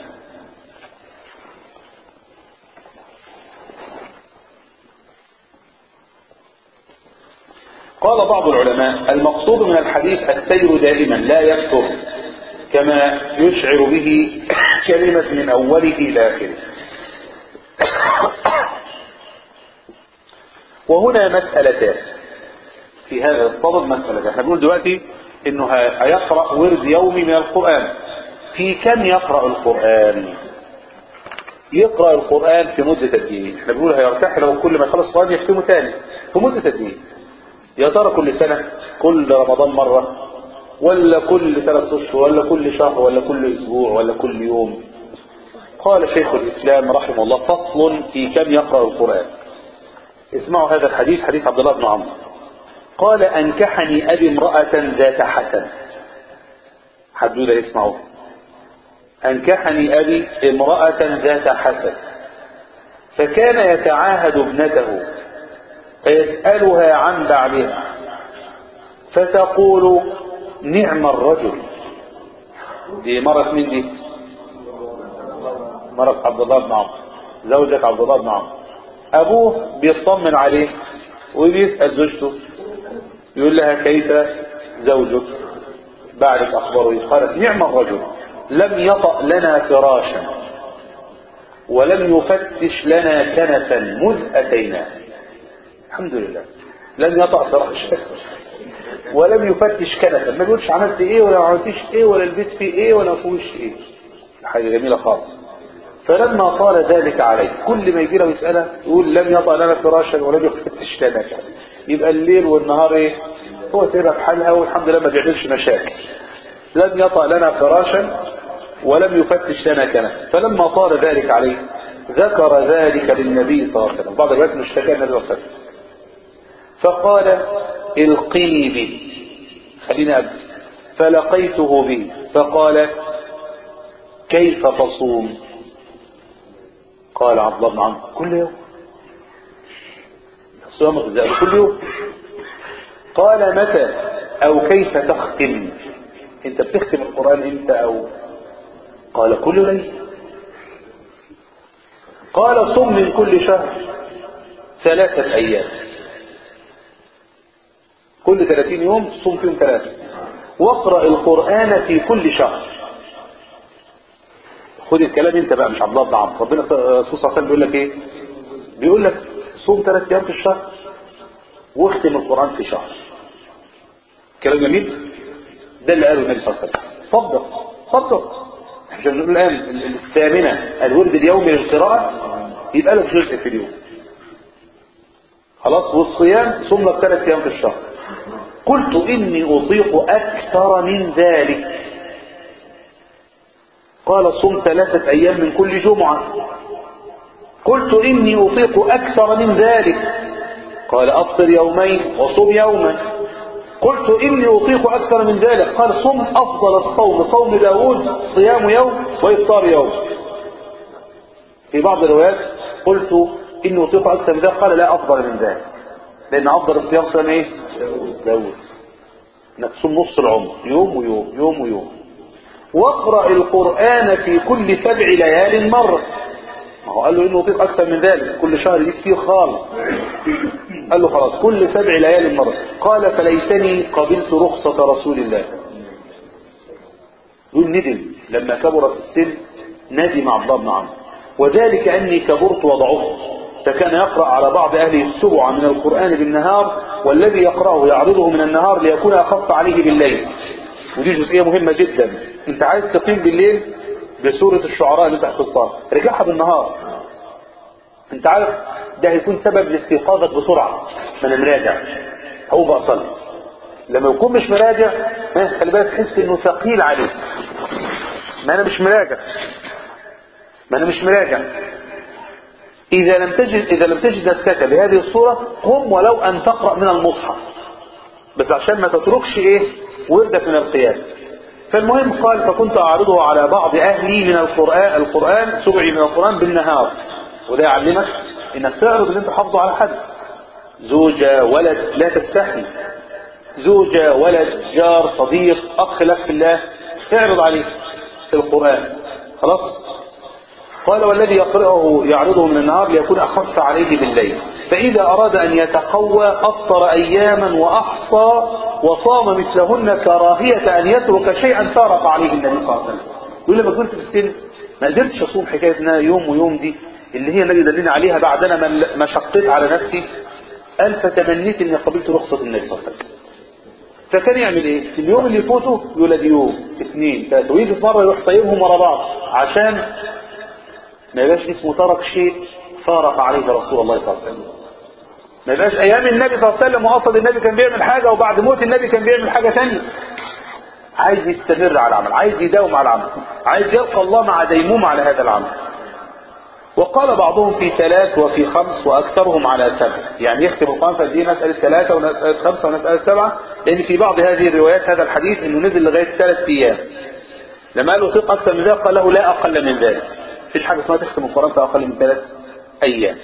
قال بعض العلماء المقصود من الحديث السير دائما لا يفتر كما يشعر به كلمة من أوله إلى آخره وهنا مسألتان في هذا الصدد مسألة احنا بنقول دلوقتي انه هيقرأ ورد يومي من القرآن في كم يقرأ القرآن يقرأ القرآن في مدة قد ايه احنا بنقول هيرتاح لو كل ما يخلص القرآن يختمه تاني في مدة قد ايه يا ترى كل سنة كل رمضان مرة ولا كل ثلاث اشهر ولا كل شهر ولا كل اسبوع ولا كل يوم قال شيخ الاسلام رحمه الله فصل في كم يقرأ القرآن اسمعوا هذا الحديث حديث عبد الله بن عمرو قال انكحني ابي امرأة ذات حسن حدوده اسمعوا انكحني ابي امرأة ذات حسن فكان يتعاهد ابنته فيسألها عن بعلها فتقول نعم الرجل دي مرة مين دي مرة عبد الله بن عمرو زوجة عبد الله بن عمرو ابوه بيطمن عليه وبيسأل زوجته يقول لها كيف زوجك بعدك اخباره قالت نعم الرجل لم يطأ لنا فراشا ولم يفتش لنا كنفا مذ اتيناه الحمد لله لم يطأ فراشا ولم يفتش كنفا ما بيقولش عملت ايه ولا ما عملتش ايه ولا البيت فيه ايه ولا فيهوش ايه حاجه جميله خالص فلما طال ذلك عليه كل ما يجي له يسأله يقول لم يطأ لنا فراشا ولم يفتش لنا كنفا يبقى الليل والنهار ايه هو سيبها في حالها والحمد لله ما بيعملش مشاكل لم يطأ لنا فراشا ولم يفتش لنا كنفا فلما طال ذلك عليه ذكر ذلك للنبي صلى الله عليه وسلم بعض الوقت اشتكى النبي صلى الله عليه وسلم فقال القني به خلينا أبدأ فلقيته به فقال كيف تصوم قال عبد الله بن عمرو كل يوم الصيام الغذائي كل يوم قال متى او كيف تختم انت بتختم القرآن امتى او قال كل ليلة قال صم من كل شهر ثلاثة ايام كل 30 يوم صم فيهم ثلاثة واقرأ القرآن في كل شهر خد الكلام انت بقى مش عبد الله بن عمرو ربنا الرسول صلى الله عليه وسلم بيقول لك ايه بيقول لك صوم ثلاث ايام في الشهر واختم القرآن في شهر كلام جميل ده اللي قاله النبي صلى الله عليه وسلم صدق صدق احنا بنقول الان الثامنة الورد اليومي للقراءة يبقى لك جزء في اليوم خلاص والصيام صوم لك ثلاث ايام في الشهر قلت اني اطيق اكثر من ذلك قال صم ثلاثة ايام من كل جمعة قلت اني اطيق اكثر من ذلك قال افطر يومين وصم يوما قلت اني اطيق اكثر من ذلك قال صم افضل الصوم صوم داود صيام يوم وافطار يوم في بعض الروايات قلت اني اطيق اكثر من ذلك قال لا افضل من ذلك لان افضل الصيام صيام ايه داود انك تصوم نص العمر يوم ويوم يوم ويوم واقرأ القرآن في كل سبع ليال مرة ما هو قال له انه اطيق اكثر من ذلك كل شهر دي كتير خالص قال له خلاص كل سبع ليال مرة قال فليتني قبلت رخصة رسول الله دول ندم لما كبر في السن ندم عبد الله بن عمرو وذلك اني كبرت وضعفت فكان يقرأ على بعض أهله السبع من القرآن بالنهار والذي يقرأه يعرضه من النهار ليكون أخف عليه بالليل ودي جزئية مهمة جدا انت عايز تقيم بالليل بسورة الشعراء اللي تحت الطار رجعها بالنهار انت عارف ده هيكون سبب لاستيقاظك بسرعة ما انا مراجع هو بقى صلي لما يكون مش مراجع ها خلي بالك تحس انه ثقيل عليك ما انا مش مراجع ما انا مش مراجع اذا لم تجد اذا لم تجد نفسك بهذه الصورة قم ولو ان تقرأ من المصحف بس عشان ما تتركش ايه وردك من القيام فالمهم قال فكنت أعرضه على بعض أهلي من القرآن القرآن سبعي من القرآن بالنهار وده يعلمك إنك تعرض اللي أنت حافظه على حد زوجة ولد لا تستحي زوجة ولد جار صديق أخ لك في الله اعرض عليه في القرآن خلاص قال والذي يقرأه يعرضه من النهار ليكون أخف عليه بالليل فإذا أراد أن يتقوى أفطر أياما وأحصى وصام مثلهن كراهية أن يترك شيئا فارق عليه النبي صلى الله عليه وسلم يقول لما كنت في السن ما قدرتش أصوم حكاية إنها يوم ويوم دي اللي هي النبي دلنا عليها بعدنا ما ما شقيت على نفسي قال فتمنيت اني قبلت رخصة النبي صلى الله عليه وسلم فكان يعمل ايه في اليوم اللي يفوته يولد يوم اثنين ثلاثة ويجي في مرة يروح صايمهم ورا بعض عشان ما يبقاش اسمه ترك شيء فارق عليه رسول الله صلى الله عليه وسلم ما يبقاش ايام النبي صلى الله عليه وسلم وقصد النبي كان بيعمل حاجة وبعد موت النبي كان بيعمل حاجة ثانيه عايز يستمر على العمل عايز يداوم على العمل عايز يلقى الله مع ديموم على هذا العمل وقال بعضهم في ثلاث وفي خمس وأكثرهم على سبع يعني يختم القرآن في دي مسألة ثلاثة ومسألة خمسة ومسألة سبعة لأن في بعض هذه الروايات هذا الحديث أنه نزل لغاية ثلاث أيام لما قالوا طيق أكثر من ذلك قال له لا أقل من ذلك فيش حاجة اسمها تختم القرآن في أقل من ثلاث أيام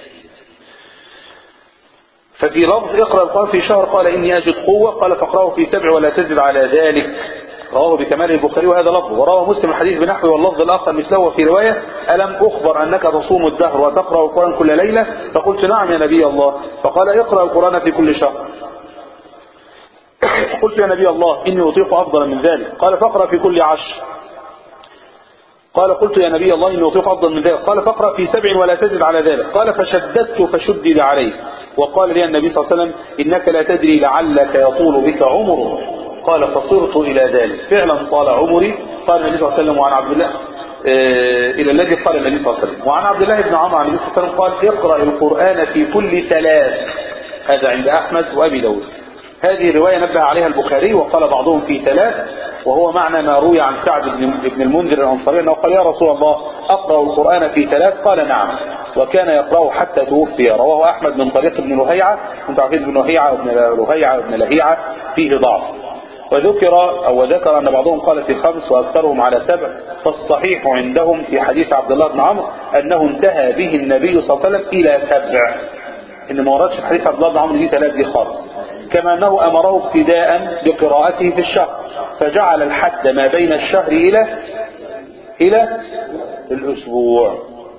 ففي لفظ اقرأ القرآن في شهر قال إني أجد قوة قال فاقرأه في سبع ولا تزد على ذلك رواه بكمال البخاري وهذا لفظ وروى مسلم الحديث بنحوه واللفظ الآخر مثله وفي رواية ألم أخبر أنك تصوم الدهر وتقرأ القرآن كل ليلة فقلت نعم يا نبي الله فقال اقرأ القرآن في كل شهر قلت يا نبي الله إني أطيق أفضل من ذلك قال فاقرأ في كل عشر قال قلت يا نبي الله إني أطيق أفضل من ذلك قال فاقرأ في سبع ولا تزد على ذلك قال فشددت فشدد عليه وقال لي النبي صلى الله عليه وسلم إنك لا تدري لعلك يطول بك عمرك قال فصرت إلى ذلك فعلا طال عمري قال النبي صلى الله عليه وسلم وعن عبد الله آه إلى الذي قال النبي صلى الله عليه وسلم وعن عبد الله بن عمر عن النبي صلى الله عليه وسلم قال اقرأ القرآن في كل ثلاث هذا عند أحمد وأبي داود هذه رواية نبه عليها البخاري وقال بعضهم في ثلاث وهو معنى ما روي عن سعد بن المنذر الأنصاري أنه قال يا رسول الله أقرأ القرآن في ثلاث قال نعم وكان يقرأه حتى توفي رواه أحمد من طريق ابن لهيعة كنت عارفين ابن لهيعة وابن لهيعة وابن لهيعة فيه ضعف وذكر أو ذكر أن بعضهم قال في خمس وأكثرهم على سبع فالصحيح عندهم في حديث عبد الله بن عمرو أنه انتهى به النبي صلى الله عليه وسلم إلى سبع إن ما وردش في حديث عبد الله بن عمرو دي ثلاث دي خالص كما أنه أمره ابتداء بقراءته في الشهر فجعل الحد ما بين الشهر إلى إلى الأسبوع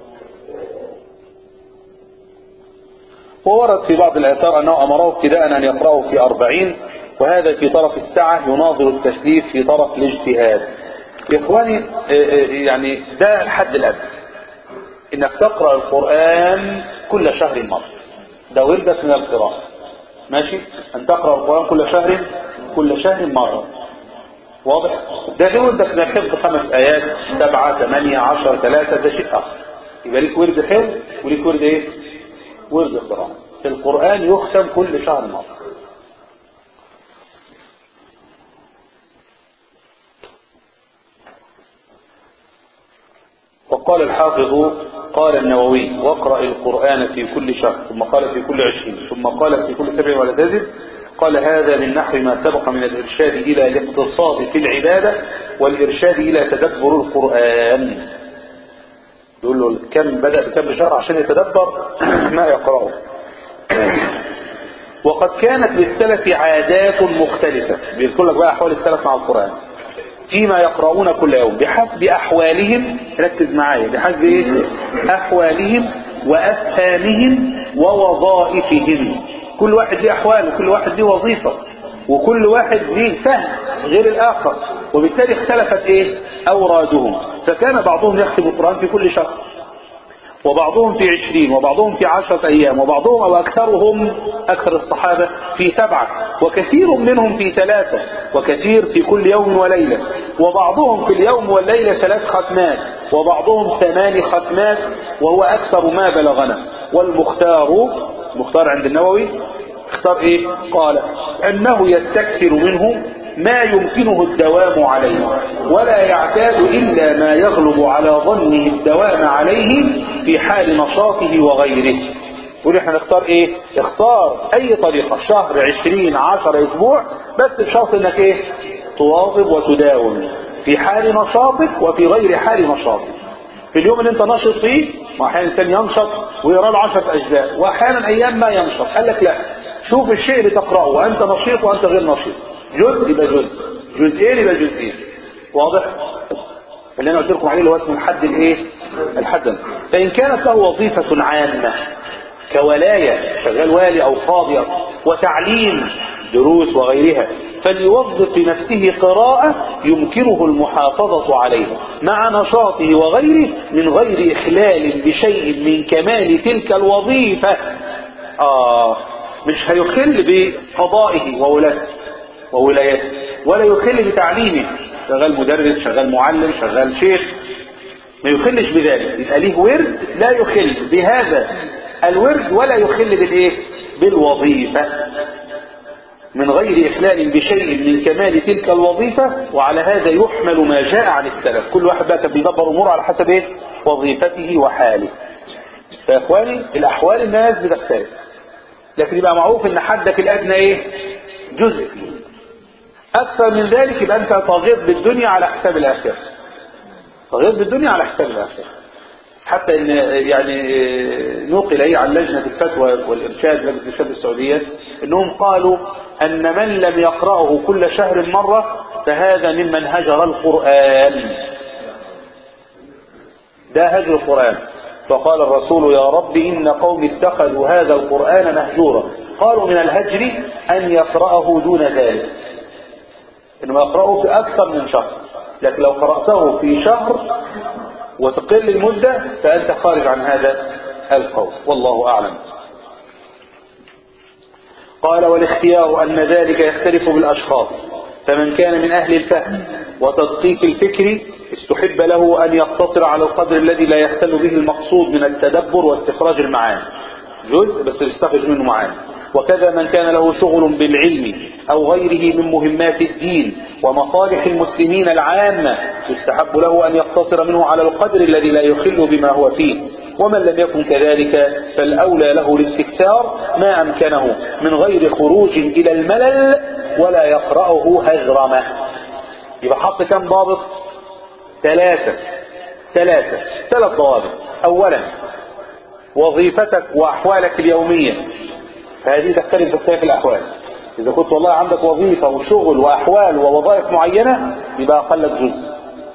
وورد في بعض الآثار أنه أمره ابتداء أن يقرأه في أربعين وهذا في طرف السعة يناظر التشريف في طرف الاجتهاد إخواني يعني ده الحد الأدنى إنك تقرأ القرآن كل شهر مرة ده وردك من القراءة ماشي أن تقرأ القرآن كل شهر كل شهر مرة واضح ده غير وردك من الحفظ خمس آيات سبعة ثمانية عشر ثلاثة ده شيء آخر يبقى ليك ورد حفظ وليك ورد إيه ورد قراءة القرآن يختم كل شهر مرة وقال الحافظ قال النووي واقرأ القرآن في كل شهر ثم قال في كل عشرين ثم قال في كل سبع ولا تزد قال هذا من نحو ما سبق من الإرشاد إلى الاقتصاد في العبادة والإرشاد إلى تدبر القرآن يقول له كم بدأ بكم شهر عشان يتدبر ما يقرأه وقد كانت للسلف عادات مختلفة بيذكر لك بقى أحوال السلف مع القرآن فيما يقرؤون كل يوم بحسب أحوالهم ركز معايا بحسب إيه؟ أحوالهم وأفهامهم ووظائفهم كل واحد ليه أحوال وكل واحد ليه وظيفة وكل واحد ليه فهم غير الآخر وبالتالي اختلفت إيه أورادهم فكان بعضهم يختم القرآن في كل شهر وبعضهم في عشرين وبعضهم في عشرة أيام وبعضهم أو أكثرهم أكثر الصحابة في سبعة وكثير منهم في ثلاثة وكثير في كل يوم وليلة وبعضهم في اليوم والليلة ثلاث ختمات وبعضهم ثمان ختمات وهو أكثر ما بلغنا والمختار مختار عند النووي اختار ايه قال انه يستكثر منه ما يمكنه الدوام عليه ولا يعتاد إلا ما يغلب على ظنه الدوام عليه في حال نشاطه وغيره يقول احنا نختار ايه اختار اي طريقة شهر عشرين عشر اسبوع بس بشرط انك ايه تواظب وتداوم في في حال نشاطك وفي غير حال نشاطك في اليوم اللي انت نشط فيه واحيانا الانسان ينشط ويقرا له 10 اجزاء واحيانا ايام ما ينشط قال لك لا شوف الشيء اللي تقراه وانت نشيط وانت غير نشيط جزء يبقى جزء جزئين يبقى جزئين واضح اللي انا قلت لكم عليه اللي هو اسمه الحد الايه الحد فان كانت له وظيفه عامه كولايه شغال والي او قاضي وتعليم دروس وغيرها فليوظف لنفسه قراءة يمكنه المحافظة عليها مع نشاطه وغيره من غير إخلال بشيء من كمال تلك الوظيفة آه مش هيخل بقضائه وولاته وولايته ولا يخل بتعليمه شغال مدرس شغال معلم شغال شيخ ما يخلش بذلك يبقى ليه ورد لا يخل بهذا الورد ولا يخل بالايه بالوظيفة من غير إخلال بشيء من كمال تلك الوظيفة وعلى هذا يحمل ما جاء عن السلف كل واحد بقى كان بيدبر أموره على حسب إيه؟ وظيفته وحاله فيا إخواني الأحوال الناس بتختلف لكن يبقى معروف إن حدك الأدنى إيه جزء أكثر من ذلك يبقى أنت طاغيت بالدنيا على حساب الآخرة طاغيت بالدنيا على حساب الآخرة حتى ان يعني نقل ايه عن لجنة الفتوى والارشاد لجنة الارشاد السعودية انهم قالوا ان من لم يقرأه كل شهر مرة فهذا ممن هجر القرآن ده هجر القرآن فقال الرسول يا رب إن قوم اتخذوا هذا القرآن مهجورا قالوا من الهجر أن يقرأه دون ذلك إنما يقرأه في أكثر من شهر لكن لو قرأته في شهر وتقل المدة فأنت خارج عن هذا القول والله أعلم قال والاختيار أن ذلك يختلف بالأشخاص فمن كان من أهل الفهم وتدقيق الفكر استحب له أن يقتصر على القدر الذي لا يختل به المقصود من التدبر واستخراج المعاني جزء بس يستخرج منه معاني وكذا من كان له شغل بالعلم أو غيره من مهمات الدين ومصالح المسلمين العامة يستحب له أن يقتصر منه على القدر الذي لا يخل بما هو فيه ومن لم يكن كذلك فالأولى له الاستكثار ما أمكنه من غير خروج إلى الملل ولا يقرأه هجرمة يبقى حط كم ضابط ثلاثة ثلاثة ثلاث ضوابط أولا وظيفتك وأحوالك اليومية فهذه تختلف باختلاف الأحوال إذا كنت والله عندك وظيفة وشغل وأحوال ووظائف معينة يبقى أقل لك جزء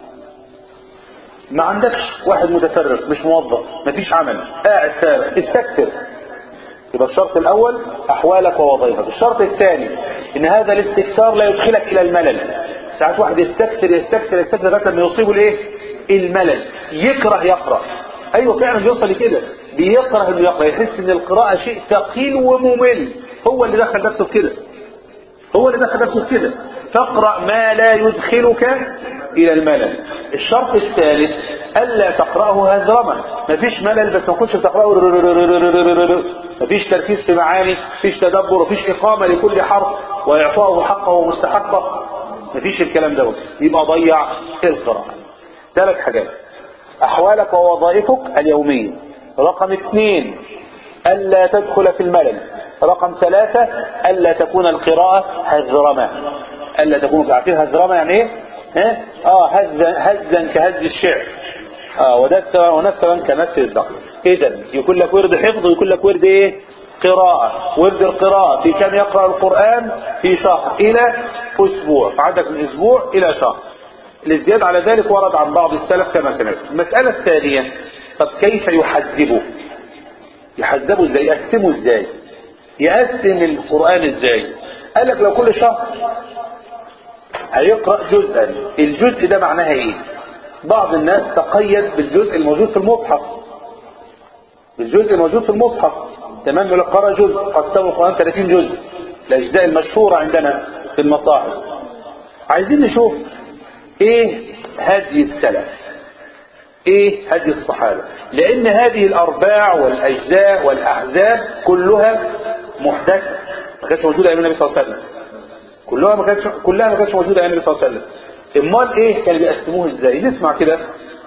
ما عندكش واحد متفرغ مش موظف مفيش عمل قاعد فارغ استكثر يبقى الشرط الأول أحوالك ووظائفك الشرط الثاني إن هذا الاستكثار لا يدخلك إلى الملل ساعات واحد يستكثر يستكثر يستكثر لغايه لما يصيبه الايه الملل يكره يقرأ ايوه فعلا بيوصل لكده بيكره انه يقرأ يحس ان القراءة شيء ثقيل وممل هو اللي دخل نفسه في كده هو اللي دخل نفسه في كده تقرأ ما لا يدخلك الى الملل الشرط الثالث الا تقرأه هزرما مفيش ملل بس ما كنتش بتقرأه مفيش تركيز في معاني مفيش تدبر مفيش اقامة لكل حرف واعطائه حقه ومستحقه مفيش الكلام دوت يبقى ضيع القراءة ثلاث حاجات احوالك ووظائفك اليومية رقم اثنين الا تدخل في الملل رقم ثلاثة الا تكون القراءة هزرمة الا تكون عارفين هزرمة يعني ايه ها اه هزا هزا كهز الشعر اه ودسا ونسرا كنسر الدقل اذا يكون لك ورد حفظ ويكون لك ورد ايه قراءة ورد القراءة في كم يقرأ القرآن في شهر إلى أسبوع فعندك من أسبوع إلى شهر الازدياد على ذلك ورد عن بعض السلف كما سمعت المسألة الثانية طب كيف يحذبه يحذبه ازاي يقسمه ازاي يقسم القرآن ازاي قال لك لو كل شهر هيقرأ جزءا الجزء ده معناها ايه بعض الناس تقيد بالجزء الموجود في المصحف بالجزء الموجود في المصحف تمام يقول لك قرأ جزء قسموا القرآن 30 جزء الأجزاء المشهورة عندنا في المصاحف عايزين نشوف ايه هدي السلف ايه هدي الصحابة لان هذه الارباع والاجزاء والاحزاب كلها محدثة ما كانتش موجودة ايام النبي صلى الله عليه وسلم كلها ما كانتش كلها ما كانتش موجودة ايام النبي صلى الله عليه وسلم امال ايه كانوا بيقسموه ازاي نسمع كده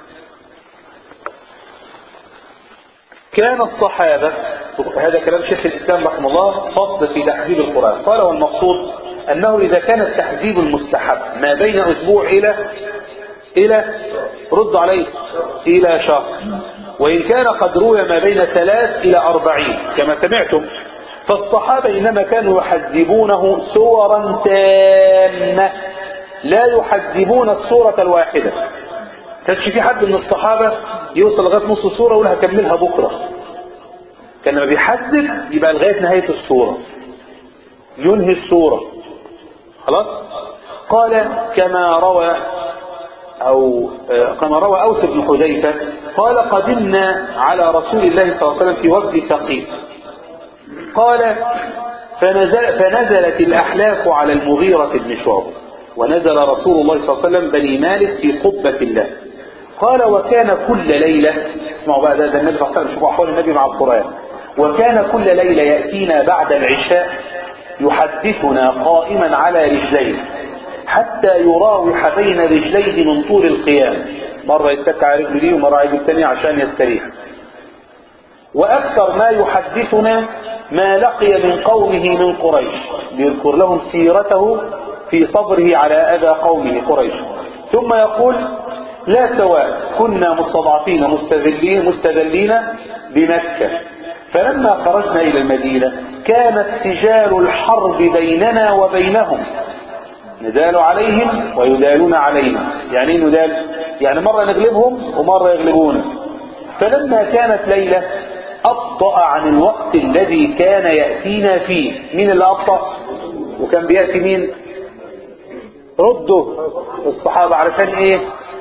كان الصحابة هذا كلام شيخ الإسلام رحمه الله فصل في تحذيب القرآن قال والمقصود أنه إذا كان التحذيب المستحب ما بين أسبوع إلى إلى رد عليه إلى شهر وإن كان قد روي ما بين ثلاث إلى أربعين كما سمعتم فالصحابة إنما كانوا يحذبونه سورا تامة لا يحذبون السورة الواحدة كانش في حد من الصحابة يوصل لغاية نص السورة ويقول هكملها بكرة كان لما بيحذب يبقى لغاية نهاية السورة ينهي السورة خلاص قال كما روى أو كما روى أوس بن حذيفة قال قدمنا على رسول الله صلى الله عليه وسلم في وفد ثقيف قال فنزل فنزلت الأحلاف على المغيرة بن شعبة ونزل رسول الله صلى الله عليه وسلم بني مالك في قبة الله قال وكان كل ليلة اسمعوا بقى ده, ده النبي صلى الله عليه وسلم شوفوا أحوال النبي مع القرآن وكان كل ليلة يأتينا بعد العشاء يحدثنا قائما على رجليه حتى يراوح بين رجليه من طول القيام مرة يتك على رجله دي ومرة يجي الثانية عشان يستريح وأكثر ما يحدثنا ما لقي من قومه من قريش بيذكر لهم سيرته في صبره على أذى قومه قريش ثم يقول لا سواء كنا مستضعفين مستذلين مستذلين بمكة فلما خرجنا إلى المدينة كانت سجال الحرب بيننا وبينهم ندال عليهم ويدالون علينا يعني ايه ندال يعني مرة نغلبهم ومرة يغلبونا فلما كانت ليلة أبطأ عن الوقت الذي كان يأتينا فيه مين اللي أبطأ وكان بيأتي مين ردوا الصحابة علشان ايه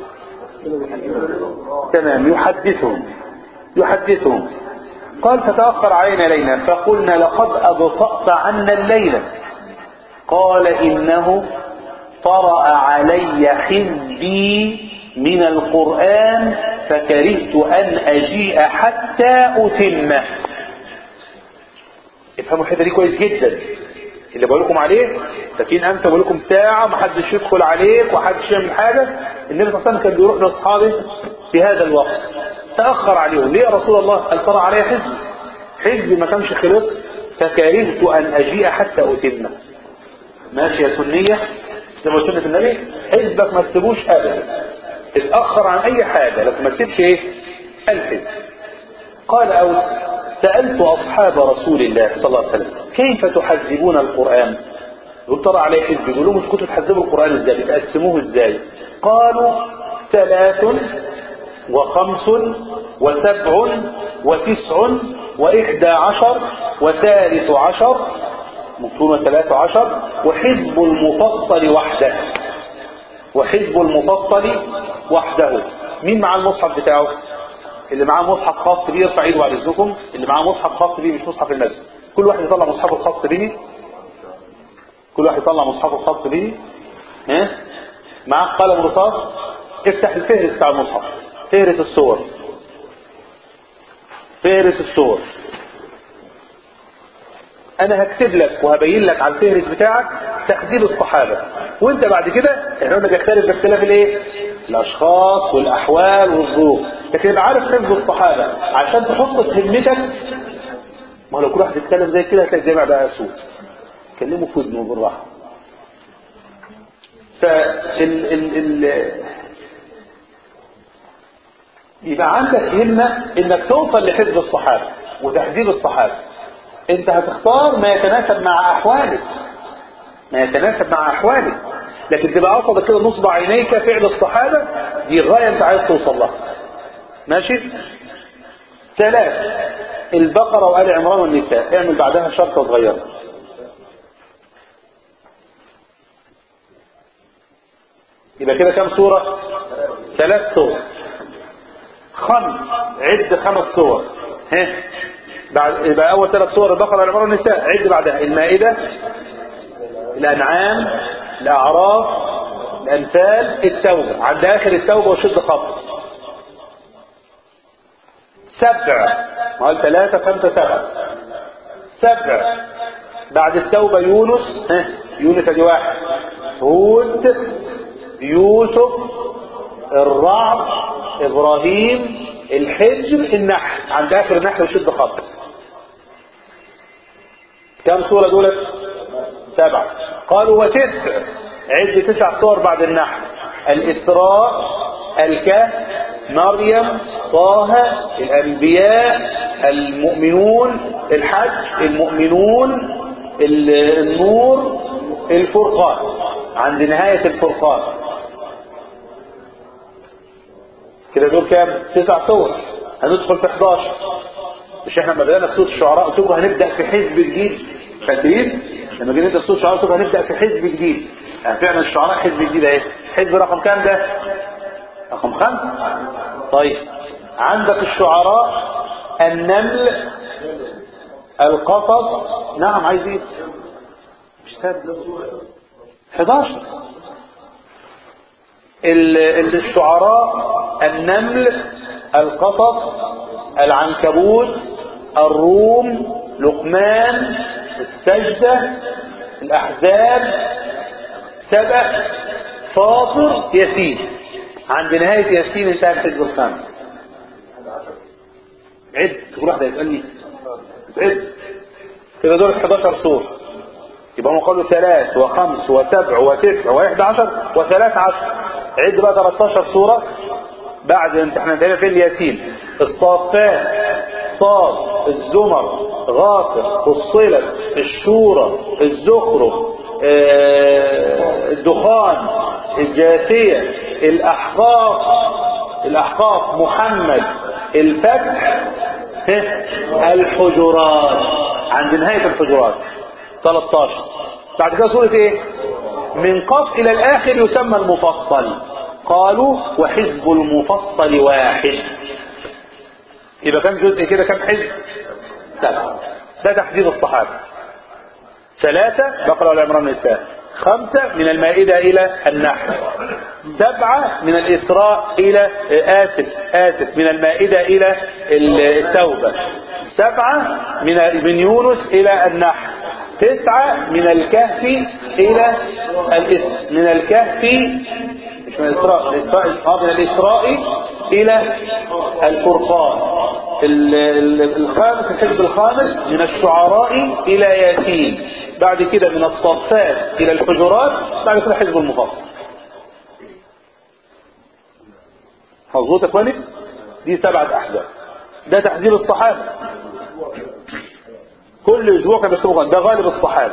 تمام يحدثهم يحدثهم قال فتأخر علينا ليلة فقلنا لقد أبطأت عنا الليلة قال إنه طرأ علي حزبي من القرآن فكرهت أن أجيء حتى أتمه افهموا الحته دي كويس جدا اللي بقول لكم عليه لكن امس بقول لكم ساعه ما حدش يدخل عليك وحدش يعمل حاجه النبي صلى الله عليه وسلم كان بيروح لاصحابه في هذا الوقت تاخر عليهم ليه يا رسول الله قال ترى علي حزب حزبي ما كانش خلص فكرهت ان اجيء حتى اتمه ماشيه سنيه زي ما قلت سنه النبي حزبك ما تسيبوش ابدا اتاخر عن اي حاجه لكن ما تسيبش ايه الحزب قال اوس سألت أصحاب رسول الله صلى الله عليه وسلم كيف تحذبون القرآن يقول ترى عليه حزب يقولوا مش كنتوا تحذبوا القرآن ازاي بتقسموه ازاي قالوا ثلاث وخمس وسبع وتسع وإحدى عشر وثالث عشر مكتوبة ثلاث عشر وحزب المفصل وحده وحزب المفصل وحده مين مع المصحف بتاعه اللي معاه مصحف خاص بيه يرفع ايده بعد اذنكم اللي معاه مصحف خاص بيه مش مصحف المسجد كل واحد يطلع مصحفه الخاص بيه كل واحد يطلع مصحفه الخاص بيه ها معاه قلم رصاص افتح الفهرس بتاع المصحف فهرس الصور فهرس الصور انا هكتب لك وهبين لك على الفهرس بتاعك تخدير الصحابه وانت بعد كده احنا قلنا بيختلف باختلاف الايه الاشخاص والاحوال والظروف لكن يبقى عارف حفظ الصحابه عشان تحط في همتك ما لو كل واحد يتكلم زي كده هتلاقي الجامع بقى اسود كلمه في ودنه بالراحه فال ال ال يبقى عندك همه انك توصل لحفظ الصحابه وتحذير الصحابه انت هتختار ما يتناسب مع احوالك ما يتناسب مع احوالك لكن تبقى قصدك كده نصب عينيك فعل الصحابة دي غاية انت عايز توصل لها ماشي ثلاث البقرة وآل عمران والنساء اعمل بعدها شرطة صغيرة يبقى كده كم سورة ثلاث سور خمس عد خمس سور ها بعد يبقى اول ثلاث سور البقرة والعمران والنساء عد بعدها المائدة الانعام الاعراف الانفال التوبة عند اخر التوبة وشد خط سبع ما قال ثلاثة خمسة سبعة سبع بعد التوبة يونس ها يونس ادي واحد هود يوسف الرعد ابراهيم الحجر النحل عند اخر النحل وشد خط كم سورة دولت سبعة قالوا وتسع عد تسع صور بعد النحل الإسراء الكهف مريم طه الأنبياء المؤمنون الحج المؤمنون ال- النور الفرقان عند نهاية الفرقان كده دول كام؟ تسع صور هندخل في 11 مش احنا لما بدأنا في صوت الشعراء قلت لكم هنبدأ في حزب جديد فاكرين؟ لما جينا نبدأ في صوت الشعراء قلت لكم هنبدأ في حزب جديد يعني فعلا الشعراء حزب جديد اهي حزب رقم كام ده؟ رقم خمسة طيب عندك الشعراء النمل القصص نعم عايز ايه؟ مش سهل 11 ال- ال- الشعراء النمل القصص العنكبوت الروم لقمان السجدة الأحزاب سبأ فاطر ياسين عند نهاية ياسين انتهى الحزب الخامس عد كل واحد يسألني عد كده دول 11 سورة يبقى هم قالوا ثلاث وخمس وسبع وتسع وإحدى عشر وثلاث عشر عد بقى 13 سورة بعد امتحان هنا في الياسين الصافات صاد الزمر غافر فصلت الشورى الزخرف آه، الدخان الجاثية الأحقاف الأحقاف محمد الفتح ها، الحجرات عند نهاية الحجرات 13 بعد كده سورة ايه من قف الى الاخر يسمى المفصل قالوا وحزب المفصل واحد يبقى كم جزء كده كم حزب سبعة ده تحديد الصحابة ثلاثة بقرة والعمران والنساء خمسة من المائدة إلى النحل سبعة من الإسراء إلى آسف آسف من المائدة إلى التوبة سبعة من من يونس إلى النحل تسعة من الكهف إلى الإس من الكهف مش من الإسراء الإسراء آه، من الإسراء إلى الفرقان ال- ال- الخامس الحزب الخامس من الشعراء إلى ياسين بعد كده من الصفات إلى الحجرات بعد كده حزب المفصل مظبوط يا اخواني دي سبعة أحزاب ده تحذير الصحابة كل أسبوع كان بيسموه ده غالب الصحابة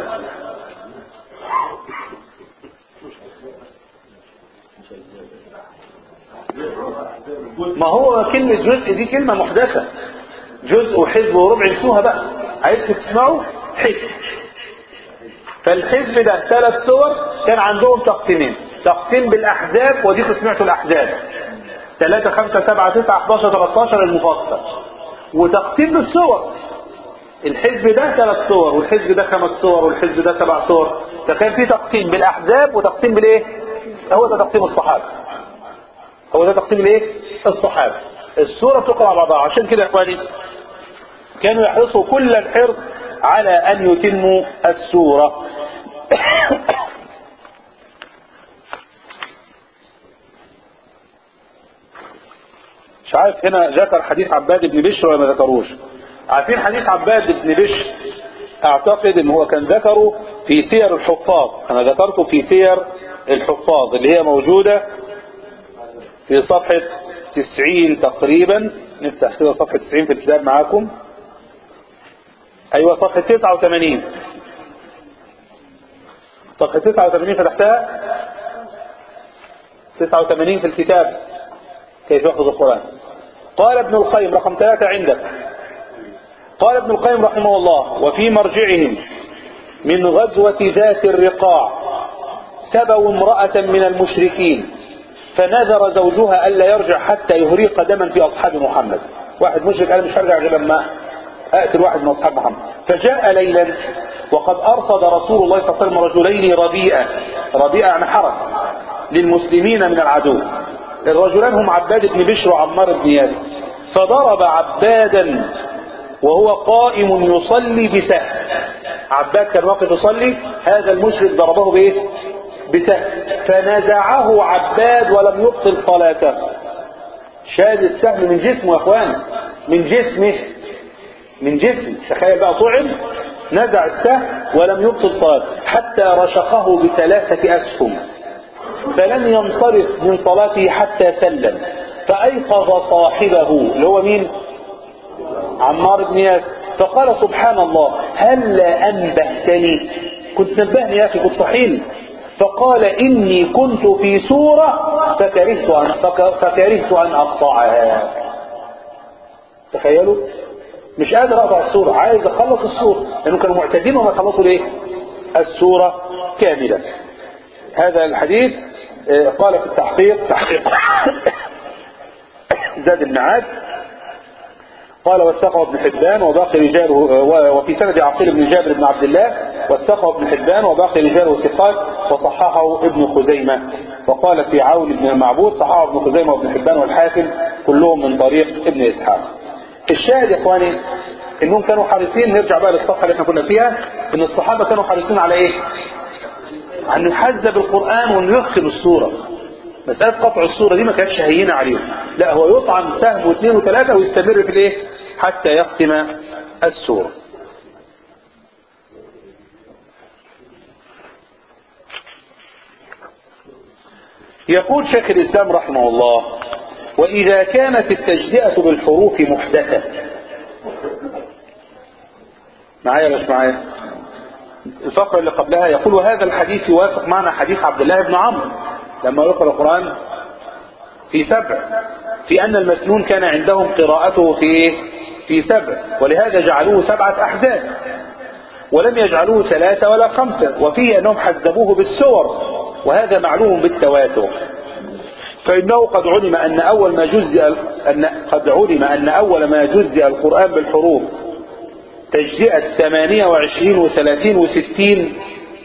ما هو كلمة جزء دي كلمة محدثة جزء وحزب وربع انسوها بقى عايز تسمعوا حزب فالحزب ده ثلاث صور كان عندهم تقسيمين تقسيم بالأحزاب ودي سمعتوا الأحزاب ثلاثة خمسة سبعة تسعة 11 13 المفصل وتقسيم بالصور الحزب ده ثلاث صور والحزب ده خمس صور والحزب ده سبع صور فكان في تقسيم بالأحزاب وتقسيم بالإيه؟ هو ده تقسيم الصحابة هو ده تقسيم الايه الصحابه السوره تقرا بعضها عشان كده يا اخواني كانوا يحرصوا كل الحرص على ان يتموا السوره مش عارف هنا ذكر حديث عباد بن بشر ولا ما ذكروش عارفين حديث عباد بن بشر اعتقد ان هو كان ذكره في سير الحفاظ انا ذكرته في سير الحفاظ اللي هي موجوده في صفحة 90 تقريبا نفتح كده صفحة 90 في الكتاب معاكم ايوه صفحة 89 صفحة 89 فتحتها 89 في الكتاب كيف يحفظ القرآن قال ابن القيم رقم ثلاثة عندك قال ابن القيم رحمه الله وفي مرجعهم من غزوة ذات الرقاع سبوا امرأة من المشركين فنذر زوجها ألا يرجع حتى يهريق دما في أصحاب محمد واحد مشرك قال مش هرجع غير لما أقتل واحد من أصحاب محمد فجاء ليلا وقد أرصد رسول الله صلى الله عليه وسلم رجلين ربيئة ربيئة يعني حرس للمسلمين من العدو الرجلان هم عباد بن بشر وعمار بن ياسر فضرب عبادا وهو قائم يصلي بسهم عباد كان واقف يصلي هذا المشرك ضربه بايه بسهم فنزعه عباد ولم يبطل صلاته شاد السهم من جسمه يا اخوان من جسمه من جسمه تخيل بقى طعن نزع السهم ولم يبطل صلاته حتى رشقه بثلاثة أسهم فلم ينصرف من صلاته حتى سلم فأيقظ صاحبه اللي هو مين عمار بن ياسر فقال سبحان الله هل لا أنبهتني كنت نبهني يا أخي كنت صحيني فقال إني كنت في سورة فكرهت أن, فكرهت أن أقطعها تخيلوا مش قادر أقطع السورة عايز أخلص السورة لأنه كانوا معتدين وما خلصوا ليه السورة كاملة هذا الحديث قال في التحقيق تحقيق زاد المعاد قال واتقى ابن حبان وباقي رجاله وفي سند عقيل بن جابر بن عبد الله واتقى ابن حبان وباقي رجاله ثقات وصححه ابن خزيمة وقال في عون بن المعبود صححه ابن خزيمة وابن حبان والحاكم كلهم من طريق ابن إسحاق الشاهد يا اخواني انهم كانوا حريصين نرجع بقى للصفحة اللي احنا كنا فيها ان الصحابة كانوا حريصين على ايه عن يحذب القرآن وانه يختم السورة مسألة قطع الصورة دي ما كانتش هينة عليهم لا هو يطعم سهم واثنين وثلاثة ويستمر في الايه حتى يختم السورة يقول شيخ الإسلام رحمه الله وإذا كانت التجزئة بالحروف محدثة معايا مش معايا الفقرة اللي قبلها يقول وهذا الحديث يوافق معنى حديث عبد الله بن عمرو لما يقرأ القرآن في سبع في أن المسنون كان عندهم قراءته في إيه؟ في سبع ولهذا جعلوه سبعة أحزاب ولم يجعلوه ثلاثة ولا خمسة وفيه أنهم حذبوه بالسور وهذا معلوم بالتواتر فإنه قد علم أن أول ما جزئ أن قد علم أن أول ما جزئ القرآن بالحروف تجزئة 28 وثلاثين وستين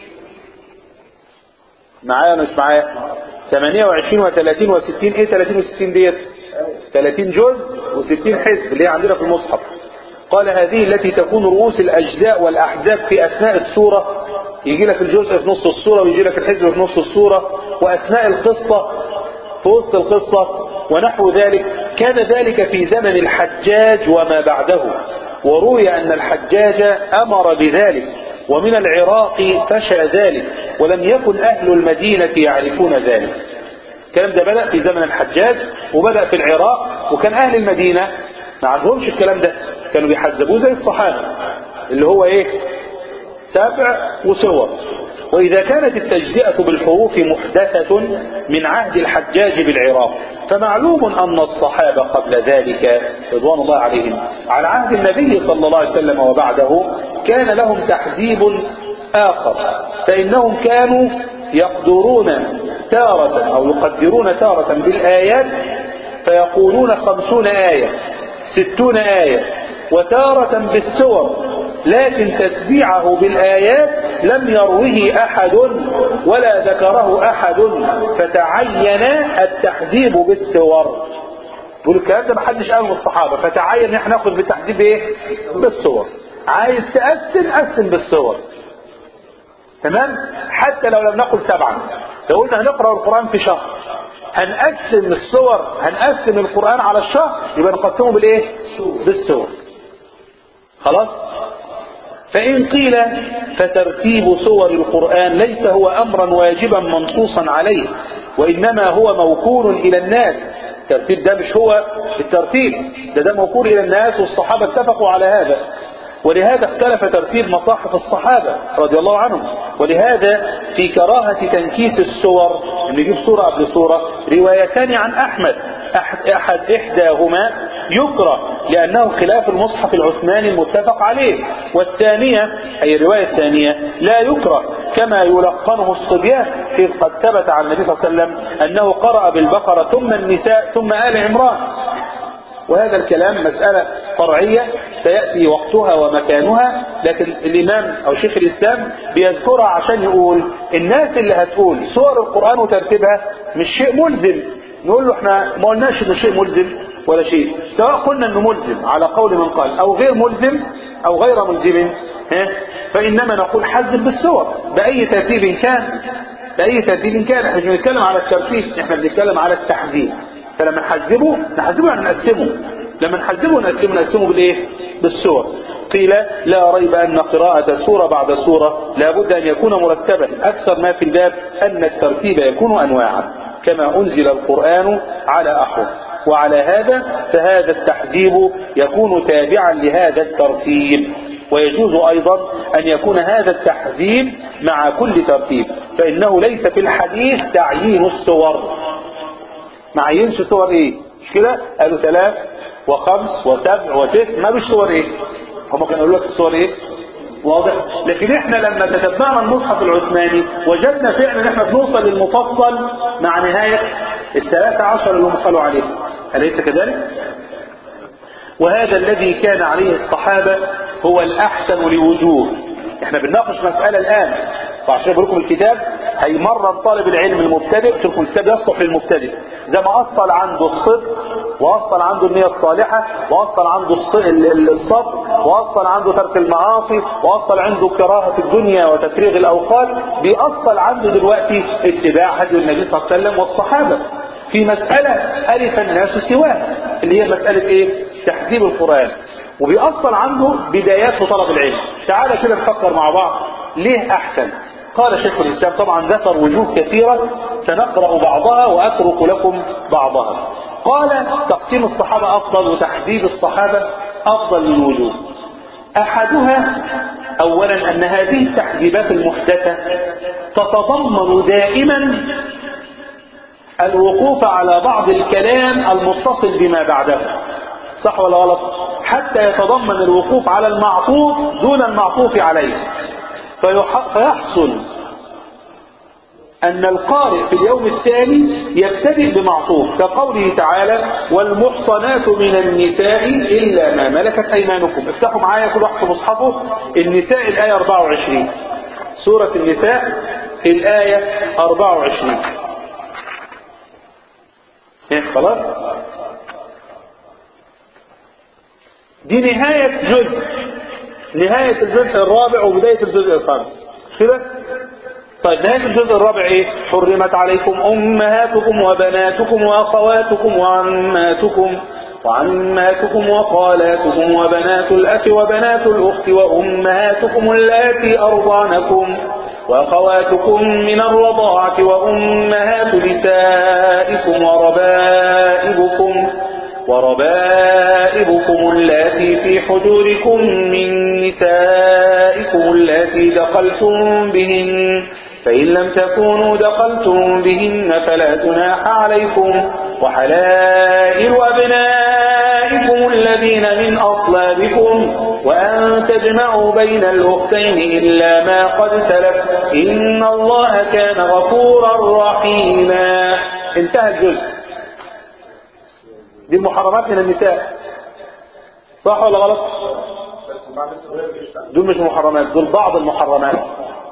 معايا مش معايا 28 وثلاثين وستين ايه 30 وستين ديت 30 جزء و60 حزب اللي هي عندنا في المصحف قال هذه التي تكون رؤوس الأجزاء والأحزاب في أثناء السورة يجي لك الجزء في نص السورة ويجي لك الحزب في نص السورة وأثناء القصة في وسط القصة ونحو ذلك كان ذلك في زمن الحجاج وما بعده وروي أن الحجاج أمر بذلك ومن العراق فشى ذلك ولم يكن أهل المدينة يعرفون ذلك الكلام ده بدأ في زمن الحجاج وبدأ في العراق وكان أهل المدينة ما عندهمش الكلام ده كانوا بيحذبوه زي الصحابة اللي هو ايه سبع وسور وإذا كانت التجزئة بالحروف محدثة من عهد الحجاج بالعراق فمعلوم أن الصحابة قبل ذلك رضوان الله عليهم على عهد النبي صلى الله عليه وسلم وبعده كان لهم تحذيب آخر فإنهم كانوا يقدرون تارة أو يقدرون تارة بالآيات فيقولون خمسون آية ستون آية وتارة بالسور لكن تتبيعه بالآيات لم يروه أحد ولا ذكره أحد فتعين التحذيب بالسور بقول الكلام ده محدش قاله من الصحابة فتعين احنا ناخد بالتحذيب ايه بالسور عايز تقسم قسم بالسور تمام حتى لو لم نقل سبعا لو قلنا هنقرأ القرآن في شهر هنقسم السور هنقسم القرآن على الشهر يبقى نقسمه بالايه بالسور خلاص فإن قيل فترتيب سور القرآن ليس هو أمرا واجبا منصوصا عليه وإنما هو موكول إلى الناس الترتيب ده مش هو الترتيب ده ده موكول إلى الناس والصحابة اتفقوا على هذا ولهذا اختلف ترتيب مصاحف الصحابة رضي الله عنهم ولهذا في كراهة تنكيس السور ان يجيب سورة قبل سورة روايتان عن أحمد أحد, أحد إحداهما يكره لأنه خلاف المصحف العثماني المتفق عليه والثانية أي الرواية الثانية لا يكره كما يلقنه الصبيان إذ قد ثبت عن النبي صلى الله عليه وسلم أنه قرأ بالبقرة ثم النساء ثم آل عمران وهذا الكلام مسألة فرعية سيأتي وقتها ومكانها لكن الإمام أو شيخ الإسلام بيذكرها عشان يقول الناس اللي هتقول سور القرآن وترتيبها مش شيء ملزم نقول له احنا ما قلناش انه شيء ملزم ولا شيء سواء قلنا انه ملزم على قول من قال او غير ملزم او غير ملزم ها فانما نقول حذب بالسور باي ترتيب كان باي ترتيب كان احنا مش بنتكلم على الترتيب احنا بنتكلم على التحذيب فلما نحذبه نحذبه يعني نقسمه لما نحذبه نقسمه نقسمه بالايه بالسور قيل لا ريب أن قراءة سورة بعد سورة لا بد أن يكون مرتبا أكثر ما في الباب أن الترتيب يكون أنواعا كما أنزل القرآن على أحرف وعلى هذا فهذا التحزيب يكون تابعا لهذا الترتيب ويجوز أيضا أن يكون هذا التحزيب مع كل ترتيب فإنه ليس في الحديث تعيين الصور معينش صور ايه مش كده قالوا ثلاث وخمس وسبع وتسع ما بيش صور ايه هم كانوا يقولوا لك الصور ايه واضح لكن احنا لما تتبعنا المصحف العثماني وجدنا فعلا ان احنا بنوصل للمفصل مع نهاية الثلاثة عشر اللي هم قالوا عليه أليس كذلك وهذا الذي كان عليه الصحابة هو الأحسن لوجوه احنا بنناقش مسألة الآن وعشان بقول لكم الكتاب هيمرن طالب العلم المبتدئ شوفوا الكتاب يصلح للمبتدئ زي ما أصل عنده الصدق وأصل عنده النية الصالحة وأصل عنده الصبر وأصل عنده ترك المعاصي وأصل عنده كراهة الدنيا وتفريغ الأوقات بيأصل عنده دلوقتي اتباع هدي النبي صلى الله عليه وسلم والصحابة في مسألة ألف الناس سواها اللي هي مسألة إيه؟ تحذيب القرآن وبيأصل عنده بدايات في طلب العلم تعالى كده نفكر مع بعض ليه أحسن قال شيخ الإسلام طبعا ذكر وجوه كثيرة سنقرأ بعضها وأترك لكم بعضها قال تقسيم الصحابة أفضل وتحديد الصحابة أفضل للوجوه أحدها أولا أن هذه التحديبات المحدثة تتضمن دائما الوقوف على بعض الكلام المتصل بما بعده صح ولا غلط حتى يتضمن الوقوف على المعطوف دون المعطوف عليه فيحصل أن القارئ في اليوم الثاني يبتدئ بمعطوف كقوله تعالى والمحصنات من النساء إلا ما ملكت أيمانكم افتحوا معايا كل واحد في مصحفه النساء الآية 24 سورة النساء الآية 24 إيه خلاص دي نهاية جزء نهاية الجزء الرابع وبداية الجزء الخامس كده طيب نهاية الجزء الرابع ايه حرمت عليكم امهاتكم وبناتكم واخواتكم وعماتكم وعماتكم وخالاتكم وبنات الاخ وبنات الاخت وامهاتكم اللاتي ارضعنكم واخواتكم من الرضاعة وامهات نسائكم وربائبكم وربائبكم اللاتي في حجوركم من نسائكم اللاتي دخلتم بهن فإن لم تكونوا دخلتم بهن فلا جناح عليكم وحلائل أبنائكم الذين من أصلابكم وأن تجمعوا بين الأختين إلا ما قد سلف إن الله كان غفورا رحيما انتهى الجزء دي المحرمات من النساء صح ولا غلط دول مش محرمات دول بعض المحرمات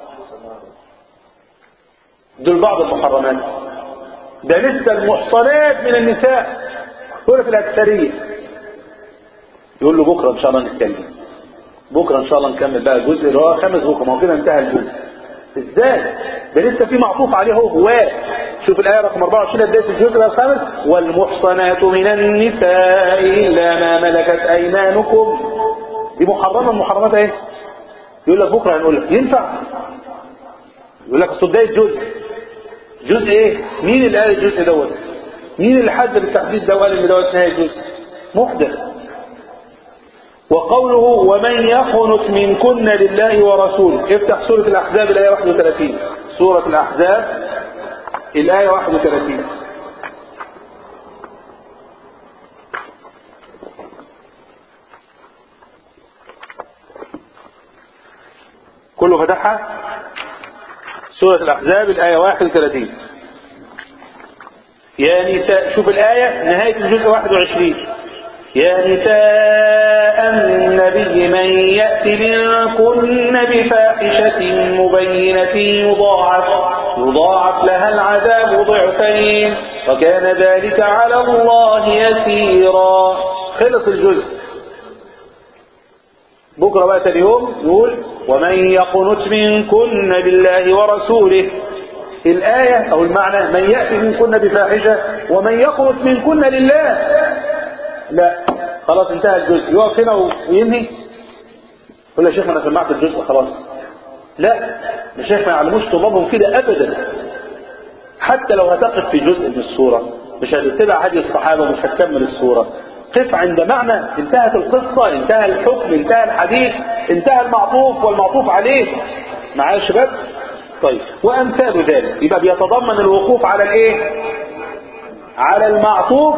دول بعض المحرمات ده لسه المحصنات من النساء دول في الأكثرية يقول له بكرة إن شاء الله نتكلم بكرة إن شاء الله نكمل بقى الجزء اللي هو خمس بكرة ما هو كده انتهى الجزء ازاي ده لسه في معطوف عليه هو هو شوف الآية رقم 24 بداية الجزء الخامس والمحصنات من النساء إلا ما ملكت أيمانكم دي محرمة محرمات ايه يقول لك بكرة هنقول لك ينفع يقول لك اصل بداية جزء جزء ايه مين اللي قال الجزء دوت مين اللي حدد التحديد ده وقال ان دوت نهاية جزء محدث وقوله ومن يقنت منكن لله ورسوله افتح سورة الأحزاب الآية 31 سورة الأحزاب الآية 31 كله فتحها سورة الأحزاب الآية 31 يا نساء شوف الآية نهاية الجزء 21 يا نساء النبي من يأت منكن بفاحشة مبينة يضاعف يضاعف لها العذاب ضعفين وكان ذلك على الله يسيرا خلص الجزء بكرة بقى اليوم يقول ومن يقنت منكن بالله ورسوله الآية أو المعنى من يأتي منكن بفاحشة ومن يقنت منكن لله لا خلاص انتهى الجزء يقف هنا وينهي يقول له يا شيخ انا سمعت الجزء خلاص لا يا شيخ ما يعلموش طلابهم كده ابدا حتى لو هتقف في جزء من السورة مش هتتبع هدي الصحابة مش هتكمل السورة قف عند معنى انتهت القصة انتهى الحكم انتهى الحديث انتهى المعطوف والمعطوف عليه معايا يا شباب طيب وامثال ذلك يبقى بيتضمن الوقوف على الايه على المعطوف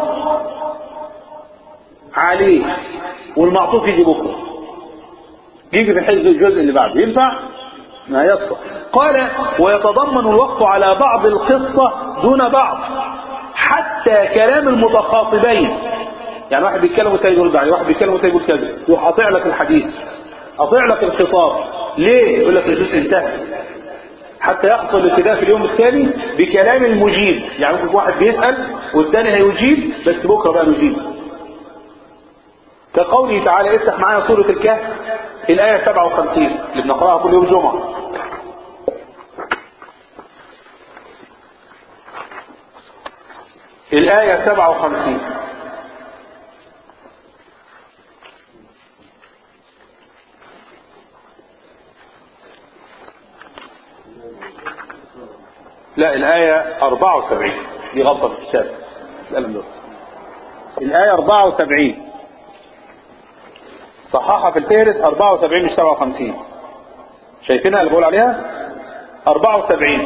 عليه والمعطوف يجي بكره يجي في الحزب الجزء اللي بعده ينفع ما يصلح قال ويتضمن الوقف على بعض القصة دون بعض حتى كلام المتخاطبين يعني واحد بيتكلم والتاني يقول بعد واحد بيتكلم والتاني يقول كذا يروح قاطع لك الحديث قاطع لك الخطاب ليه يقول لك الجزء انتهى حتى يحصل الابتداء في اليوم الثاني بكلام المجيب يعني ممكن واحد بيسأل والثاني هيجيب بس بكره بقى نجيب كقوله تعالى افتح معايا سورة الكهف الآية 57 اللي بنقرأها كل يوم جمعة الآية 57 لا الآية 74 دي غلطة في الكتاب القلم ده الآية 74 صححها في الفهرس 74 مش 57 شايفينها اللي بقول عليها 74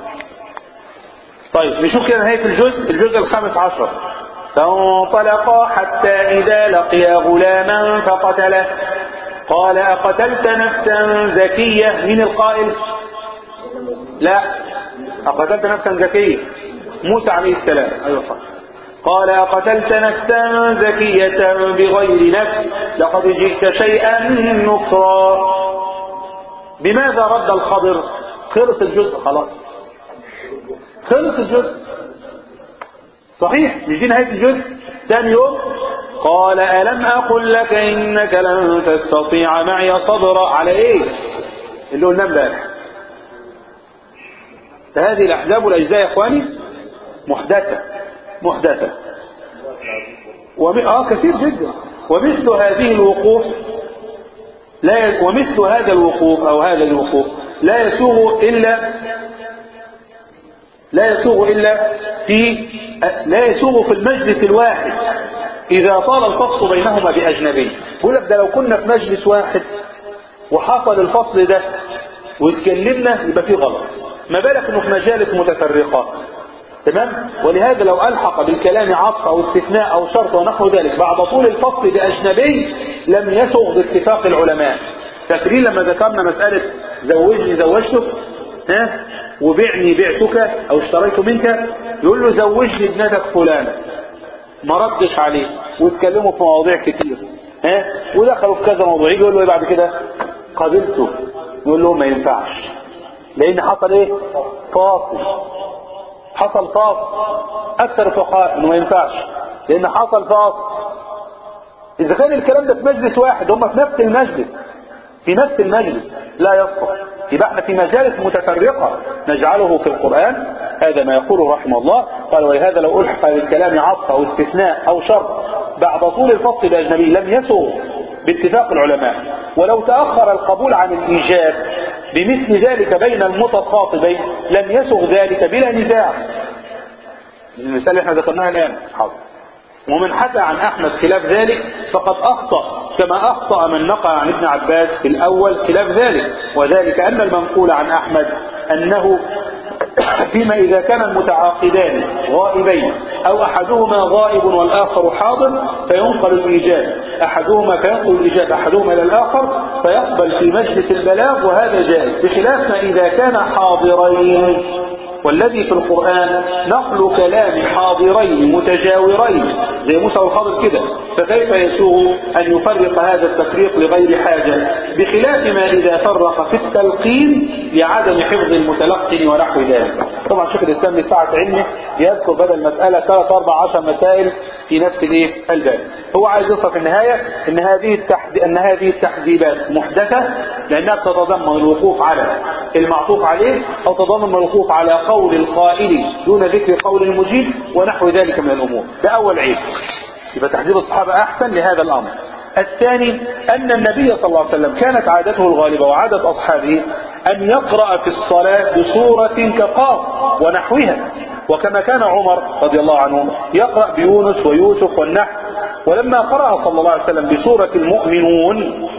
طيب نشوف كده نهاية الجزء الجزء الخامس عشر فانطلقا حتى إذا لقيا غلاما فقتله قال أقتلت نفسا زكية من القائل لا أقتلت نفسا زكية موسى عليه السلام أيوة صح قال أقتلت نفسا زكية بغير نفس لقد جئت شيئا نكرا بماذا رد الخضر خلص الجزء خلاص خلص الجزء صحيح مش دي نهاية الجزء ثاني يوم قال ألم أقل لك إنك لن تستطيع معي صبرا على إيه اللي قلنا امبارح فهذه الأحزاب والأجزاء يا إخواني محدثة محدثة وم... آه كثير جدا ومثل هذه الوقوف لا ي... ومثل هذا الوقوف أو هذا الوقوف لا يسوغ إلا لا يسوغ إلا في لا يسوغ في المجلس الواحد إذا طال الفصل بينهما بأجنبي بقول لك ده لو كنا في مجلس واحد وحصل الفصل ده واتكلمنا يبقى فيه غلط ما بالك انه في مجالس متفرقة تمام ولهذا لو ألحق بالكلام عطف أو استثناء أو شرط ونحو ذلك بعد طول الفصل بأجنبي لم يسغ باتفاق العلماء فاكرين لما ذكرنا مسألة زوجني زوجتك ها وبعني بعتك أو اشتريت منك يقول له زوجني ابنتك فلانة ما ردش عليه واتكلموا في مواضيع كتير ها ودخلوا في كذا موضوع يجي يقول له ايه بعد كده قابلته يقول له ما ينفعش لان حصل ايه فاصل حصل فاصل اكثر الفقهاء انه ما ينفعش لان حصل فاصل اذا كان الكلام ده في مجلس واحد هم في نفس المجلس في نفس المجلس لا يصلح يبقى احنا في مجالس متفرقة نجعله في القرآن هذا ما يقوله رحمه الله قال ولهذا لو ألحق بالكلام عطف أو استثناء أو شرط بعد طول الفصل بأجنبي لم يسوغ باتفاق العلماء ولو تأخر القبول عن الإيجاب بمثل ذلك بين المتخاطبين لم يسغ ذلك بلا نزاع المثال اللي احنا ذكرناها الآن حاضر ومن حكى عن أحمد خلاف ذلك فقد أخطأ كما أخطأ من نقل عن ابن عباس في الأول خلاف ذلك وذلك أن المنقول عن أحمد أنه فيما إذا كان المتعاقدان غائبين أو أحدهما غائب والآخر حاضر فينقل الإيجاب أحدهما فينقل الإيجاب أحدهما إلى الآخر فيقبل في مجلس البلاغ وهذا جائز بخلاف ما إذا كان حاضرين والذي في القرآن نقل كلام حاضرين متجاورين زي موسى والخضر كده فكيف يسوغ أن يفرق هذا التفريق لغير حاجة بخلاف ما إذا فرق في التلقين لعدم حفظ المتلقن ونحو ذلك طبعا شيخ الإسلام لساعة علمه يذكر بدل مسألة 3 4 10 مسائل في نفس الايه الباب هو عايز يوصف في النهاية ان هذه التحدي ان هذه التحذيبات محدثة لانها تتضمن الوقوف على المعطوف عليه او تتضمن الوقوف على قول القائل دون ذكر قول المجيب ونحو ذلك من الامور ده اول عيب يبقى تحذيب الصحابة احسن لهذا الامر الثاني أن النبي صلى الله عليه وسلم كانت عادته الغالبة وعادة أصحابه أن يقرأ في الصلاة بسورة كقاف ونحوها وكما كان عمر رضي الله عنه يقرأ بيونس ويوسف والنحل ولما قرأ صلى الله عليه وسلم بسورة المؤمنون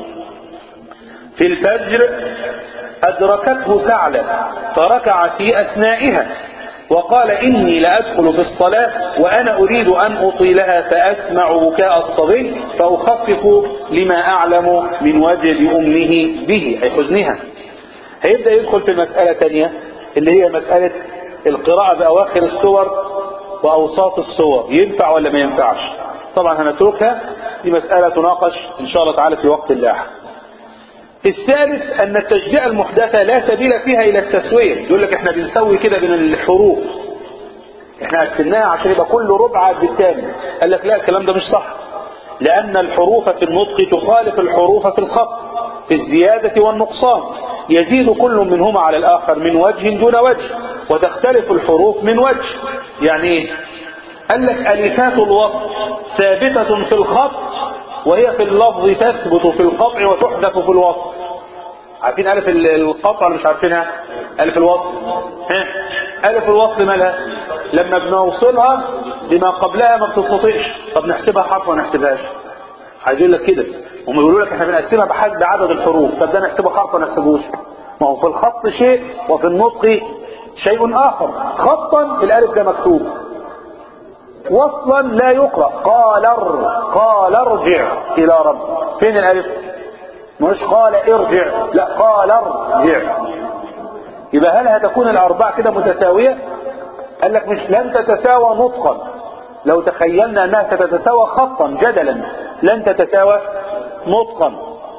في الفجر أدركته ثعلب فركع في أثنائها وقال إني لأدخل في الصلاة وأنا أريد أن أطيلها فأسمع بكاء الصبي فأخفف لما أعلم من وجد أمه به أي حزنها هيبدأ يدخل في مسألة تانية اللي هي مسألة القراءة بأواخر السور وأوساط السور ينفع ولا ما ينفعش طبعا هنتركها دي مسألة تناقش إن شاء الله تعالى في وقت لاحق الثالث أن التشجيع المحدثة لا سبيل فيها إلى التسوية يقول لك احنا بنسوي كده بين الحروف احنا قسمناها عشان يبقى كل ربع قد الثاني قال لك لا الكلام ده مش صح لأن الحروف في النطق تخالف الحروف في الخط في الزيادة والنقصان يزيد كل منهما على الآخر من وجه دون وجه وتختلف الحروف من وجه يعني ايه قال لك ألفات الوصف ثابتة في الخط وهي في اللفظ تثبت في القطع وتحذف في الوصف عارفين ألف القطع ولا مش عارفينها ألف الوصف ها ألف الوصل مالها لما بنوصلها لما قبلها ما بتستطيعش طب نحسبها حرف ولا نحسبهاش عايزين لك كده هم بيقولوا لك احنا بنقسمها بحسب عدد الحروف طب ده نحسبه حرف ولا نحسبوش ما هو في الخط شيء وفي النطق شيء آخر خطا الألف ده مكتوب وصلا لا يقرأ قال ار قال ارجع إلى رب فين الألف مش قال ارجع لا قال ارجع يبقى هل هتكون الأربع كده متساوية قال لك مش لن تتساوى نطقا لو تخيلنا أنها ستتساوى خطا جدلا لن تتساوى نطقا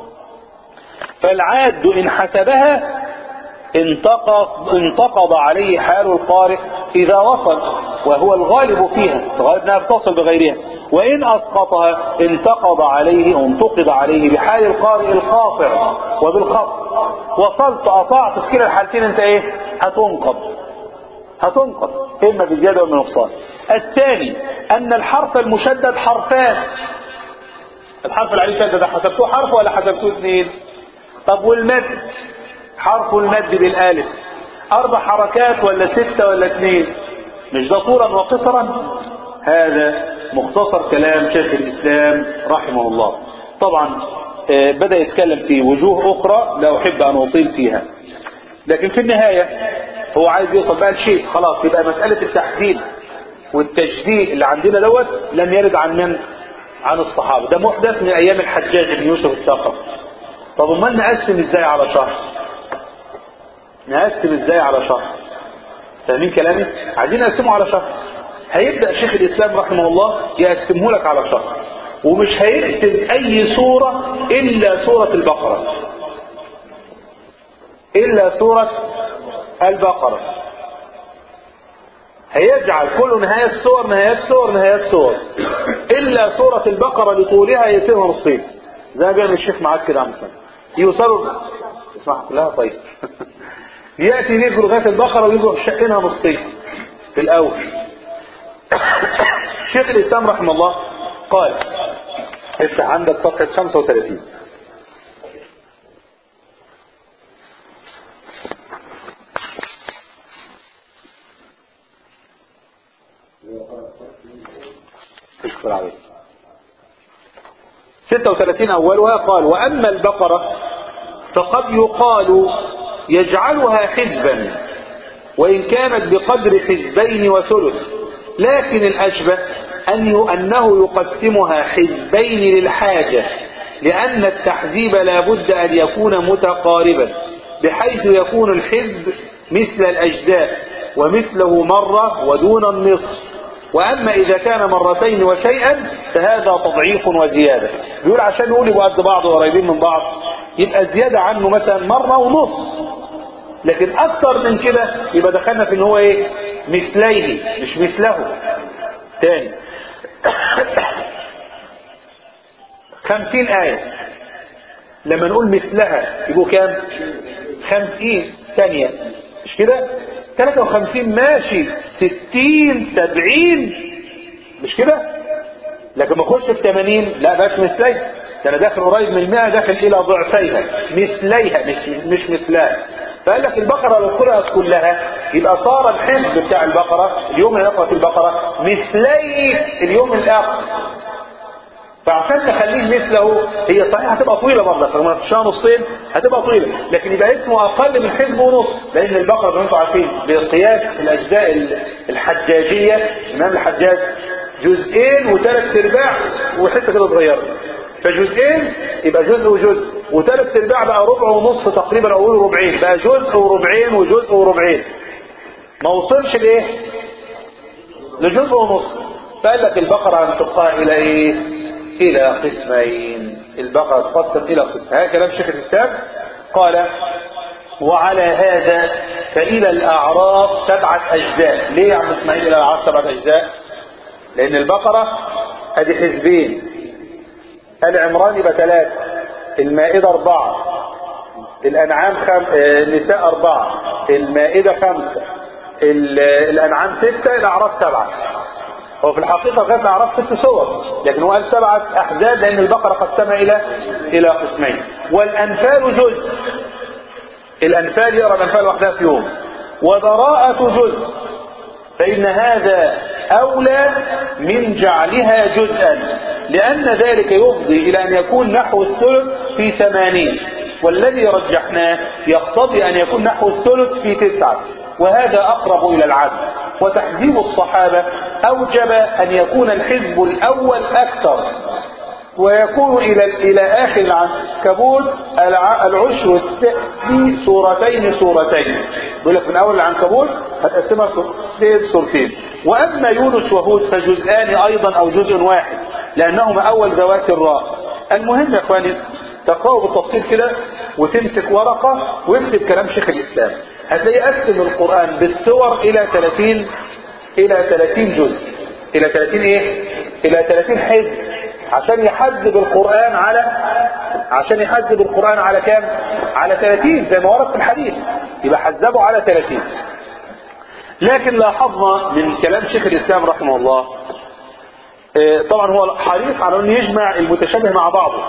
فالعاد إن حسبها انتقض, انتقض عليه حال القارئ إذا وصل وهو الغالب فيها الغالب أنها بتصل بغيرها وإن أسقطها انتقض عليه أو انتقض عليه بحال القارئ القاطع وبالخط وصلت قطعت في كلا الحالتين أنت إيه هتنقض هتنقض إما بزيادة وإما نقصان الثاني أن الحرف المشدد حرفان الحرف اللي عليه شدد حسبتوه حرف ولا حسبتوه اثنين طب والمد حرف المد بالالف اربع حركات ولا ستة ولا اثنين مش ده طولا وقصرا هذا مختصر كلام شيخ الاسلام رحمه الله طبعا بدأ يتكلم في وجوه اخرى لا احب ان اطيل فيها لكن في النهاية هو عايز يوصل بقى لشيء خلاص يبقى مسألة التحديد والتجديد اللي عندنا دوت لم يرد عن من عن الصحابة ده محدث من ايام الحجاج بن يوسف الثقفي طب امال نقسم ازاي على شهر نقسم ازاي على شهر فاهمين كلامي عايزين نقسمه على شهر هيبدأ شيخ الاسلام رحمه الله يقسمه لك على شهر ومش هيقسم اي سورة الا سورة البقرة الا سورة البقرة هيجعل كل نهاية السور نهايات سور نهايات سور الا سورة البقرة لطولها يتمها نصين زي ما بيعمل الشيخ معاك كده عم سلام يوصلوا اسمعها كلها طيب يأتي يجروا لغاية البقرة ويجروا شقينها نصين في الأول شيخ الإسلام رحمه الله قال افتح عندك صفحة 35 اشكر عليك 36 أولها قال وأما البقرة فقد يقال يجعلها حزبا وإن كانت بقدر حزبين وثلث لكن الأشبه أن أنه يقسمها حزبين للحاجة لأن التحزيب لا بد أن يكون متقاربا بحيث يكون الحزب مثل الأجزاء ومثله مرة ودون النصف وأما إذا كان مرتين وشيئا فهذا تضعيف وزيادة بيقول عشان نقول يبقوا قد بعض وقريبين من بعض يبقى زيادة عنه مثلا مرة ونص لكن أكثر من كده يبقى دخلنا في إن هو إيه مثليه مش مثله تاني خمسين آية لما نقول مثلها يبقوا كام خمسين ثانية مش كده 53 ماشي 60 70 مش كده لكن ما اخش في 80 لا بقاش مثلي ده انا داخل قريب من المئة داخل الى ضعفيها مثليها مش مش مثلها فقال لك البقرة لو قرأت كلها يبقى صار الحزب بتاع البقرة اليوم اللي يقرأ في البقرة مثلي اليوم الآخر فعشان نخليه مثله هي صحيح هتبقى طويلة برضه لما تشاء نصين هتبقى طويلة لكن يبقى اسمه أقل من حزب ونص لأن البقرة زي ما انتم عارفين بقياس الأجزاء الحجاجية الإمام الحجاج جزئين وثلاث ارباع وحته كده صغيره فجزئين يبقى جزء وجزء وثلاث ارباع بقى ربع ونص تقريبا او قول ربعين بقى جزء وربعين وجزء وربعين ما وصلش لايه لجزء ونص فقال لك البقرة هنشقها الى ايه الى قسمين البقرة تقسم الى قسم هذا كلام شيخ الاسلام قال وعلى هذا فإلى الأعراف سبعة أجزاء ليه يا عم إسماعيل إلى الأعراف سبعة أجزاء لأن البقرة أدي حزبين آل عمران يبقى ثلاثة المائدة أربعة الأنعام خم... النساء أربعة المائدة خمسة ال... الأنعام ستة الأعراف سبعة هو في الحقيقة غير الأعراف ست صور لكن هو قال سبعة أحزاب لأن البقرة قسمها إلى إلى قسمين والأنفال جزء الأنفال يقرأ الأنفال وحدها في يوم وبراءة جزء فإن هذا أولى من جعلها جزءا لأن ذلك يفضي إلى أن يكون نحو الثلث في ثمانين والذي رجحناه يقتضي أن يكون نحو الثلث في تسعة وهذا أقرب إلى العدل وتحزيب الصحابة أوجب أن يكون الحزب الأول أكثر ويكون إلى إلى آخر العنكبوت العشر في سورتين سورتين بيقول لك من أول العنكبوت هتقسمها سورتين وأما يونس وهود فجزءان أيضا أو جزء واحد لأنهما أول ذوات الراء المهم يا إخواني تقرأوا بالتفصيل كده وتمسك ورقة واكتب كلام شيخ الإسلام هتلاقي قسم القرآن بالسور إلى 30 إلى 30 جزء إلى 30 إيه؟ إلى 30 حزب عشان يحدد القرآن على عشان يحدد القرآن على كام؟ على 30 زي ما ورد في الحديث يبقى حذبه على 30 لكن لاحظنا من كلام شيخ الإسلام رحمه الله طبعا هو حريص على أن يجمع المتشابه مع بعضه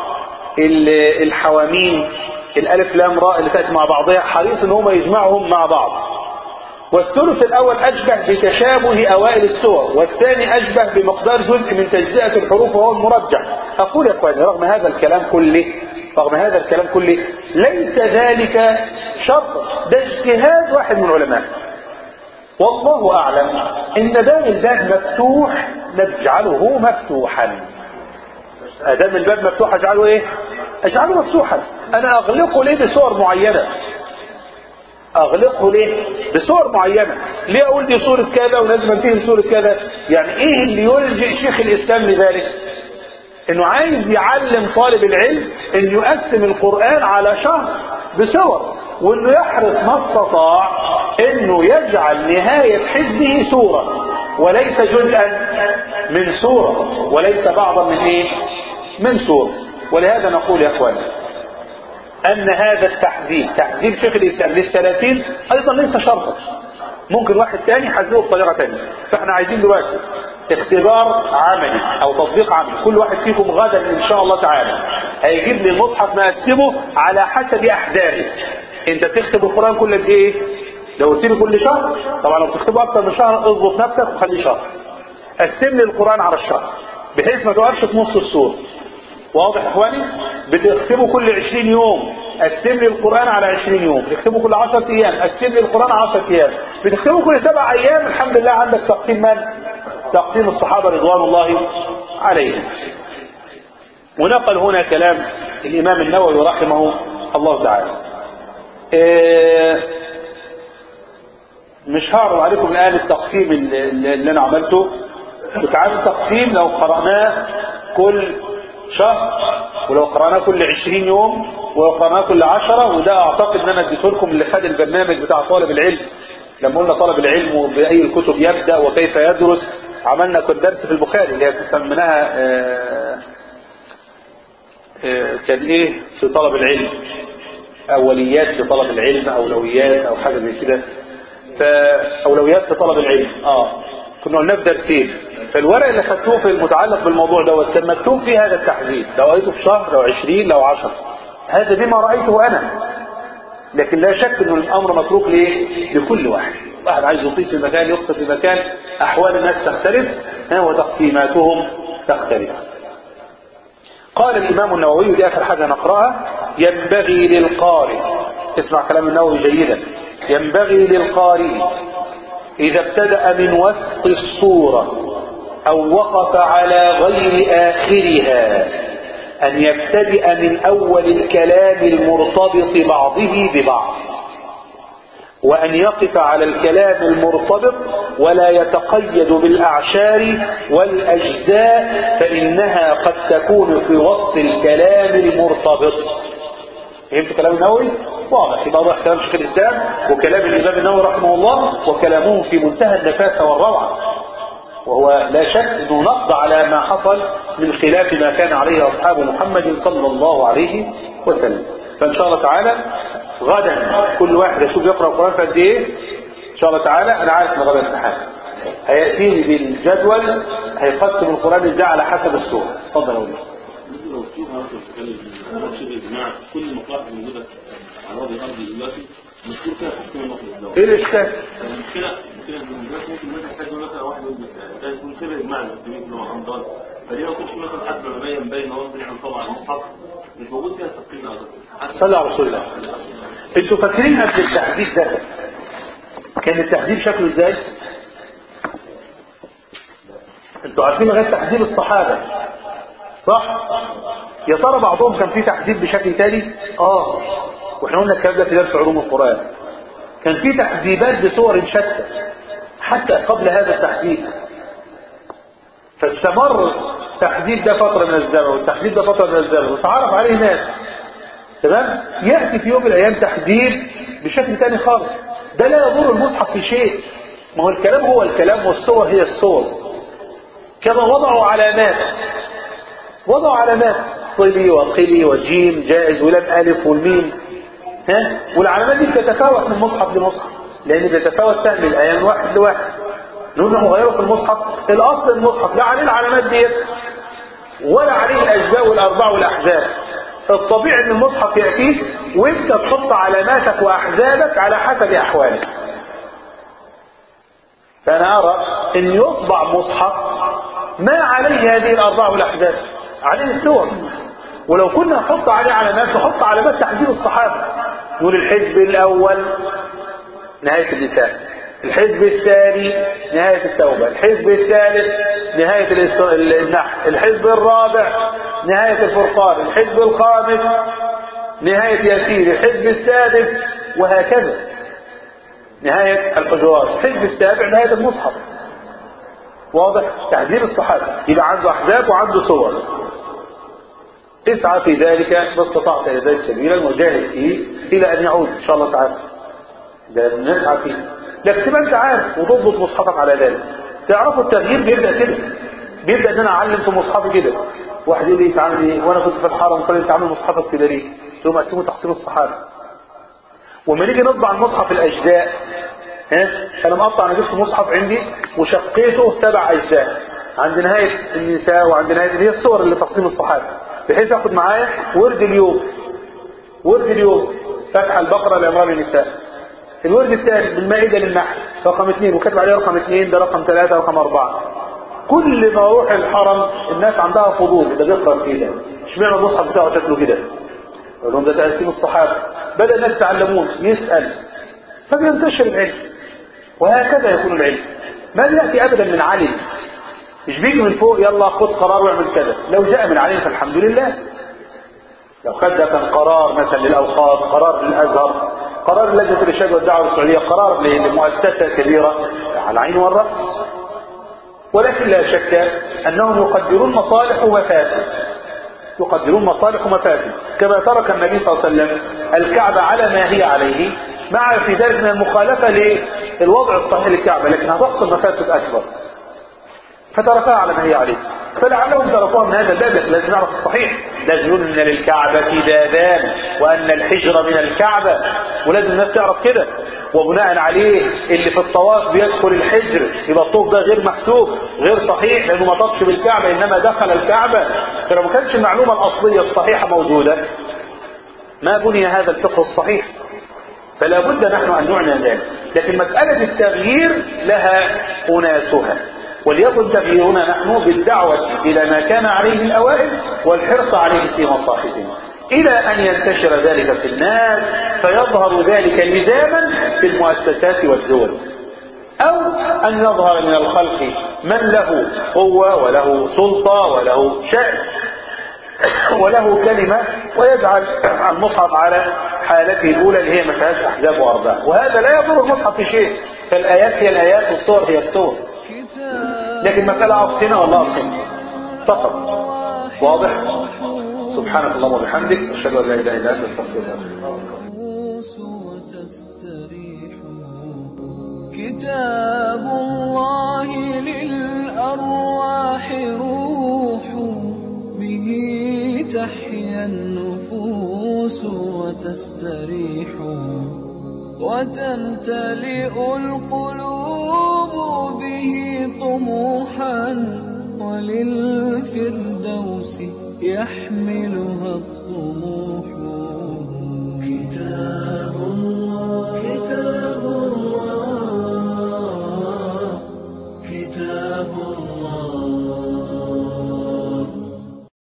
الحوامين الألف لام راء اللي تأتي مع بعضها حريص ان هم يجمعهم مع بعض والثلث الأول أشبه بتشابه أوائل السور والثاني أشبه بمقدار جزء من تجزئة الحروف وهو المرجح أقول يا أخواني رغم هذا الكلام كله رغم هذا الكلام كله ليس ذلك شرط ده اجتهاد واحد من العلماء والله أعلم إن دام الباب مفتوح نجعله مفتوحا أدام الباب مفتوح أجعله إيه؟ أجعله مفتوحا أنا أغلقه ليه بصور معينة أغلقه ليه؟ بصور معينة ليه أقول دي صورة كذا ولازم أنتهي بصورة كذا يعني إيه اللي يلجئ شيخ الإسلام لذلك إنه عايز يعلم طالب العلم إنه يقسم القرآن على شهر بصور وإنه يحرص ما استطاع إنه يجعل نهاية حزبه سورة وليس جزءا من سورة وليس بعضا من إيه؟ من سورة ولهذا نقول يا اخواني ان هذا التحذير تحذير شيخ الاسلام للثلاثين ايضا ليس شرطا ممكن واحد تاني يحذره بطريقه تانية فاحنا عايزين دلوقتي اختبار عملي او تطبيق عملي كل واحد فيكم غدا ان شاء الله تعالى هيجيب لي المصحف مقسمه على حسب احداثه انت بتكتب القران كل قد ايه لو قلت لي كل شهر طبعا لو بتكتبه اكتر من شهر اضبط نفسك وخليه شهر قسم لي القران على الشهر بحيث ما تقفش في نص السوره واضح يا اخواني بتكتبوا كل 20 يوم قسم لي القران على 20 يوم بتكتبوا كل 10 ايام قسم لي القران 10 ايام بتكتبوا كل سبع ايام الحمد لله عندك تقسيم من تقسيم الصحابه رضوان الله عليهم ونقل هنا كلام الامام النووي رحمه الله تعالى إيه مش هعرض عليكم الان التقسيم اللي, اللي انا عملته بتعامل التقسيم لو قرأناه كل شهر ولو قرأناه كل 20 يوم ولو قرأناه كل 10 وده اعتقد ان انا اديته لكم اللي خد البرنامج بتاع طالب العلم لما قلنا طالب العلم وبأي الكتب يبدأ وكيف يدرس عملنا كل درس في البخاري اللي هي سميناها كان ايه في طلب العلم اوليات في طلب العلم اولويات او حاجه زي كده فاولويات في طلب العلم اه كنا قلنا في درسين فالورق اللي خدتوه في المتعلق بالموضوع دوت كان مكتوب فيه هذا التحديد لو قريته في شهر لو 20 لو 10 هذا بما رايته انا لكن لا شك ان الامر متروك ليه لكل واحد واحد عايز يطيب في مكان يقصد في مكان احوال الناس تختلف ها وتقسيماتهم تختلف قال الامام النووي دي اخر حاجه نقراها ينبغي للقارئ اسمع كلام النووي جيدا ينبغي للقارئ اذا ابتدا من وسط الصوره او وقف على غير اخرها أن يبتدئ من أول الكلام المرتبط بعضه ببعض وأن يقف على الكلام المرتبط ولا يتقيد بالأعشار والأجزاء فإنها قد تكون في وسط الكلام المرتبط فهمت كلام النووي؟ واضح يبقى واضح كلام شيخ الإسلام وكلام الإمام النووي رحمه الله وكلامه في منتهى النفاسة والروعة وهو لا شك انه نقض على ما حصل من خلاف ما كان عليه اصحاب محمد صلى الله عليه وسلم فان شاء الله تعالى غدا كل واحد يشوف يقرا القران في قد ايه ان شاء الله تعالى انا عارف ان غدا امتحان هياتيني بالجدول هيقسم القران ازاي على حسب السوره اتفضل يا ولد لو في نهارده بتتكلم شبه اجماع كل مقاطع موجوده على وجه الارض دلوقتي مذكور فيها تحكيم النقل الدولي ايه الاشكال؟ المشكله المشكله ان دلوقتي ممكن مثلا حد يقول مثلا واحد يقول ده يكون شبه اجماع المسلمين كلهم عن ضال فليه ما يكونش مثلا حد مبين باين ان هو مثلا طبعا المصحف مش موجود فيها تفكير الاول صلى على رسول الله انتوا فاكرين قبل التحديد ده كان التحديد شكله ازاي؟ انتوا عارفين لغايه تحديد الصحابه صح؟ يا ترى بعضهم كان فيه تحديد بشكل تاني؟ اه واحنا قلنا الكلام ده في درس علوم القران كان في تحديدات بصور شتى حتى قبل هذا التحديد فاستمر التحديد ده فتره من الزمن والتحديد ده فتره من الزمن وتعرف عليه ناس تمام ياتي في يوم من الايام تحديد بشكل تاني خالص ده لا يضر المصحف في شيء ما هو الكلام هو الكلام والصور هي الصور كما وضعوا علامات وضعوا علامات صلي وقلي وجيم جائز ولم الف والميم ها والعلامات دي بتتفاوت من مصحف لمصحف لان بيتفاوت سهم الايه من واحد لواحد نقول له غيره في المصحف الاصل المصحف لا عليه العلامات ديت ولا عليه الاجزاء والارباع والاحزاب الطبيعي ان المصحف ياتيك وانت تحط علاماتك واحزابك على حسب احوالك فانا ارى ان يطبع مصحف ما عليه هذه الارباع والاحزاب عليه السور ولو كنا نحط عليه علامات نحط علامات تحديد الصحابه نقول الحزب الاول نهايه اللسان الحزب الثاني نهاية التوبة الحزب الثالث نهاية النحل الحزب الرابع نهاية الفرقان الحزب الخامس نهاية ياسين الحزب السادس وهكذا نهاية الحجرات الحزب السابع نهاية المصحف واضح تحذير الصحابة يبقى عنده أحزاب وعنده صور اسعى في ذلك ما استطعت إلى ذلك سبيلا وجاهد فيه إلى أن يعود إن شاء الله تعالى ده نسعى فيه لكن تبقى انت عارف وتضبط مصحفك على ذلك تعرفوا التغيير بيبدا كده بيبدا ان انا اعلم في مصحفي كده واحد يقول لي تعمل ايه وانا كنت في الحرم قال لي تعمل مصحفك كده ليه تقوم اقسمه تقسيم الصحابه وما نيجي نطبع المصحف الاجزاء ها انا مقطع انا جبت مصحف عندي وشقيته سبع اجزاء عند نهايه النساء وعند نهايه هي الصور اللي تقسيم الصحابه بحيث اخد معايا ورد اليوم ورد اليوم فتح البقره لامرار النساء الورد الثاني بالمائدة للنحل رقم اثنين وكتب عليه رقم اثنين ده رقم ثلاثة رقم أربعة كل ما اروح الحرم الناس عندها فضول ده بيقرا كده اشمعنى المصحف بتاعه شكله كده يقول لهم ده تقسيم الصحابه بدا الناس يتعلمون يسال فبينتشر العلم وهكذا يكون العلم ما ياتي ابدا من علم مش بيجي من فوق يلا خد قرار واعمل كذا لو جاء من علم فالحمد لله لو خد ده كان قرار مثلا للاوقاف قرار للازهر قرار لجنة الإرشاد والدعوة السعودية قرار لمؤسسة كبيرة على العين والرأس ولكن لا شك أنهم يقدرون مصالح ومفاسد يقدرون مصالح ومفاسد كما ترك النبي صلى الله عليه وسلم الكعبة على ما هي عليه مع في ذلك من المخالفة للوضع الصحيح للكعبة لكنها تحصل مفاسد أكبر فتركها على ما هي عليه فلعلهم تركوها من هذا الباب لكن لازم نعرف الصحيح لازم يقول ان للكعبة دادان وان الحجر من الكعبة ولازم الناس تعرف كده وبناء عليه اللي في الطواف بيدخل الحجر يبقى الطوف ده غير محسوب غير صحيح لانه ما طافش بالكعبه انما دخل الكعبه فلو ما كانتش المعلومه الاصليه الصحيحه موجوده ما بني هذا الفقه الصحيح فلا بد نحن ان نعنى ذلك لكن مساله التغيير لها اناسها وليكن تغييرنا نحن بالدعوه الى ما كان عليه الاوائل والحرص عليه في مصاحفنا إلى أن ينتشر ذلك في الناس فيظهر ذلك لزاما في المؤسسات والدول أو أن يظهر من الخلق من له قوة وله سلطة وله شأن وله كلمة ويجعل المصحف على حالته الأولى اللي هي ما فيهاش أحزاب وأرباع وهذا لا يضر المصحف في شيء فالآيات هي الآيات والصور هي الصور لكن مسألة عقتنا والله عقتنا فقط واضح سبحانك اللهم وبحمدك اشهد ان لا اله الا انت استغفرك كتاب الله للأرواح روح به تحيا النفوس وتستريح وتمتلئ القلوب به طموحا وللفردوس يحملها الطموح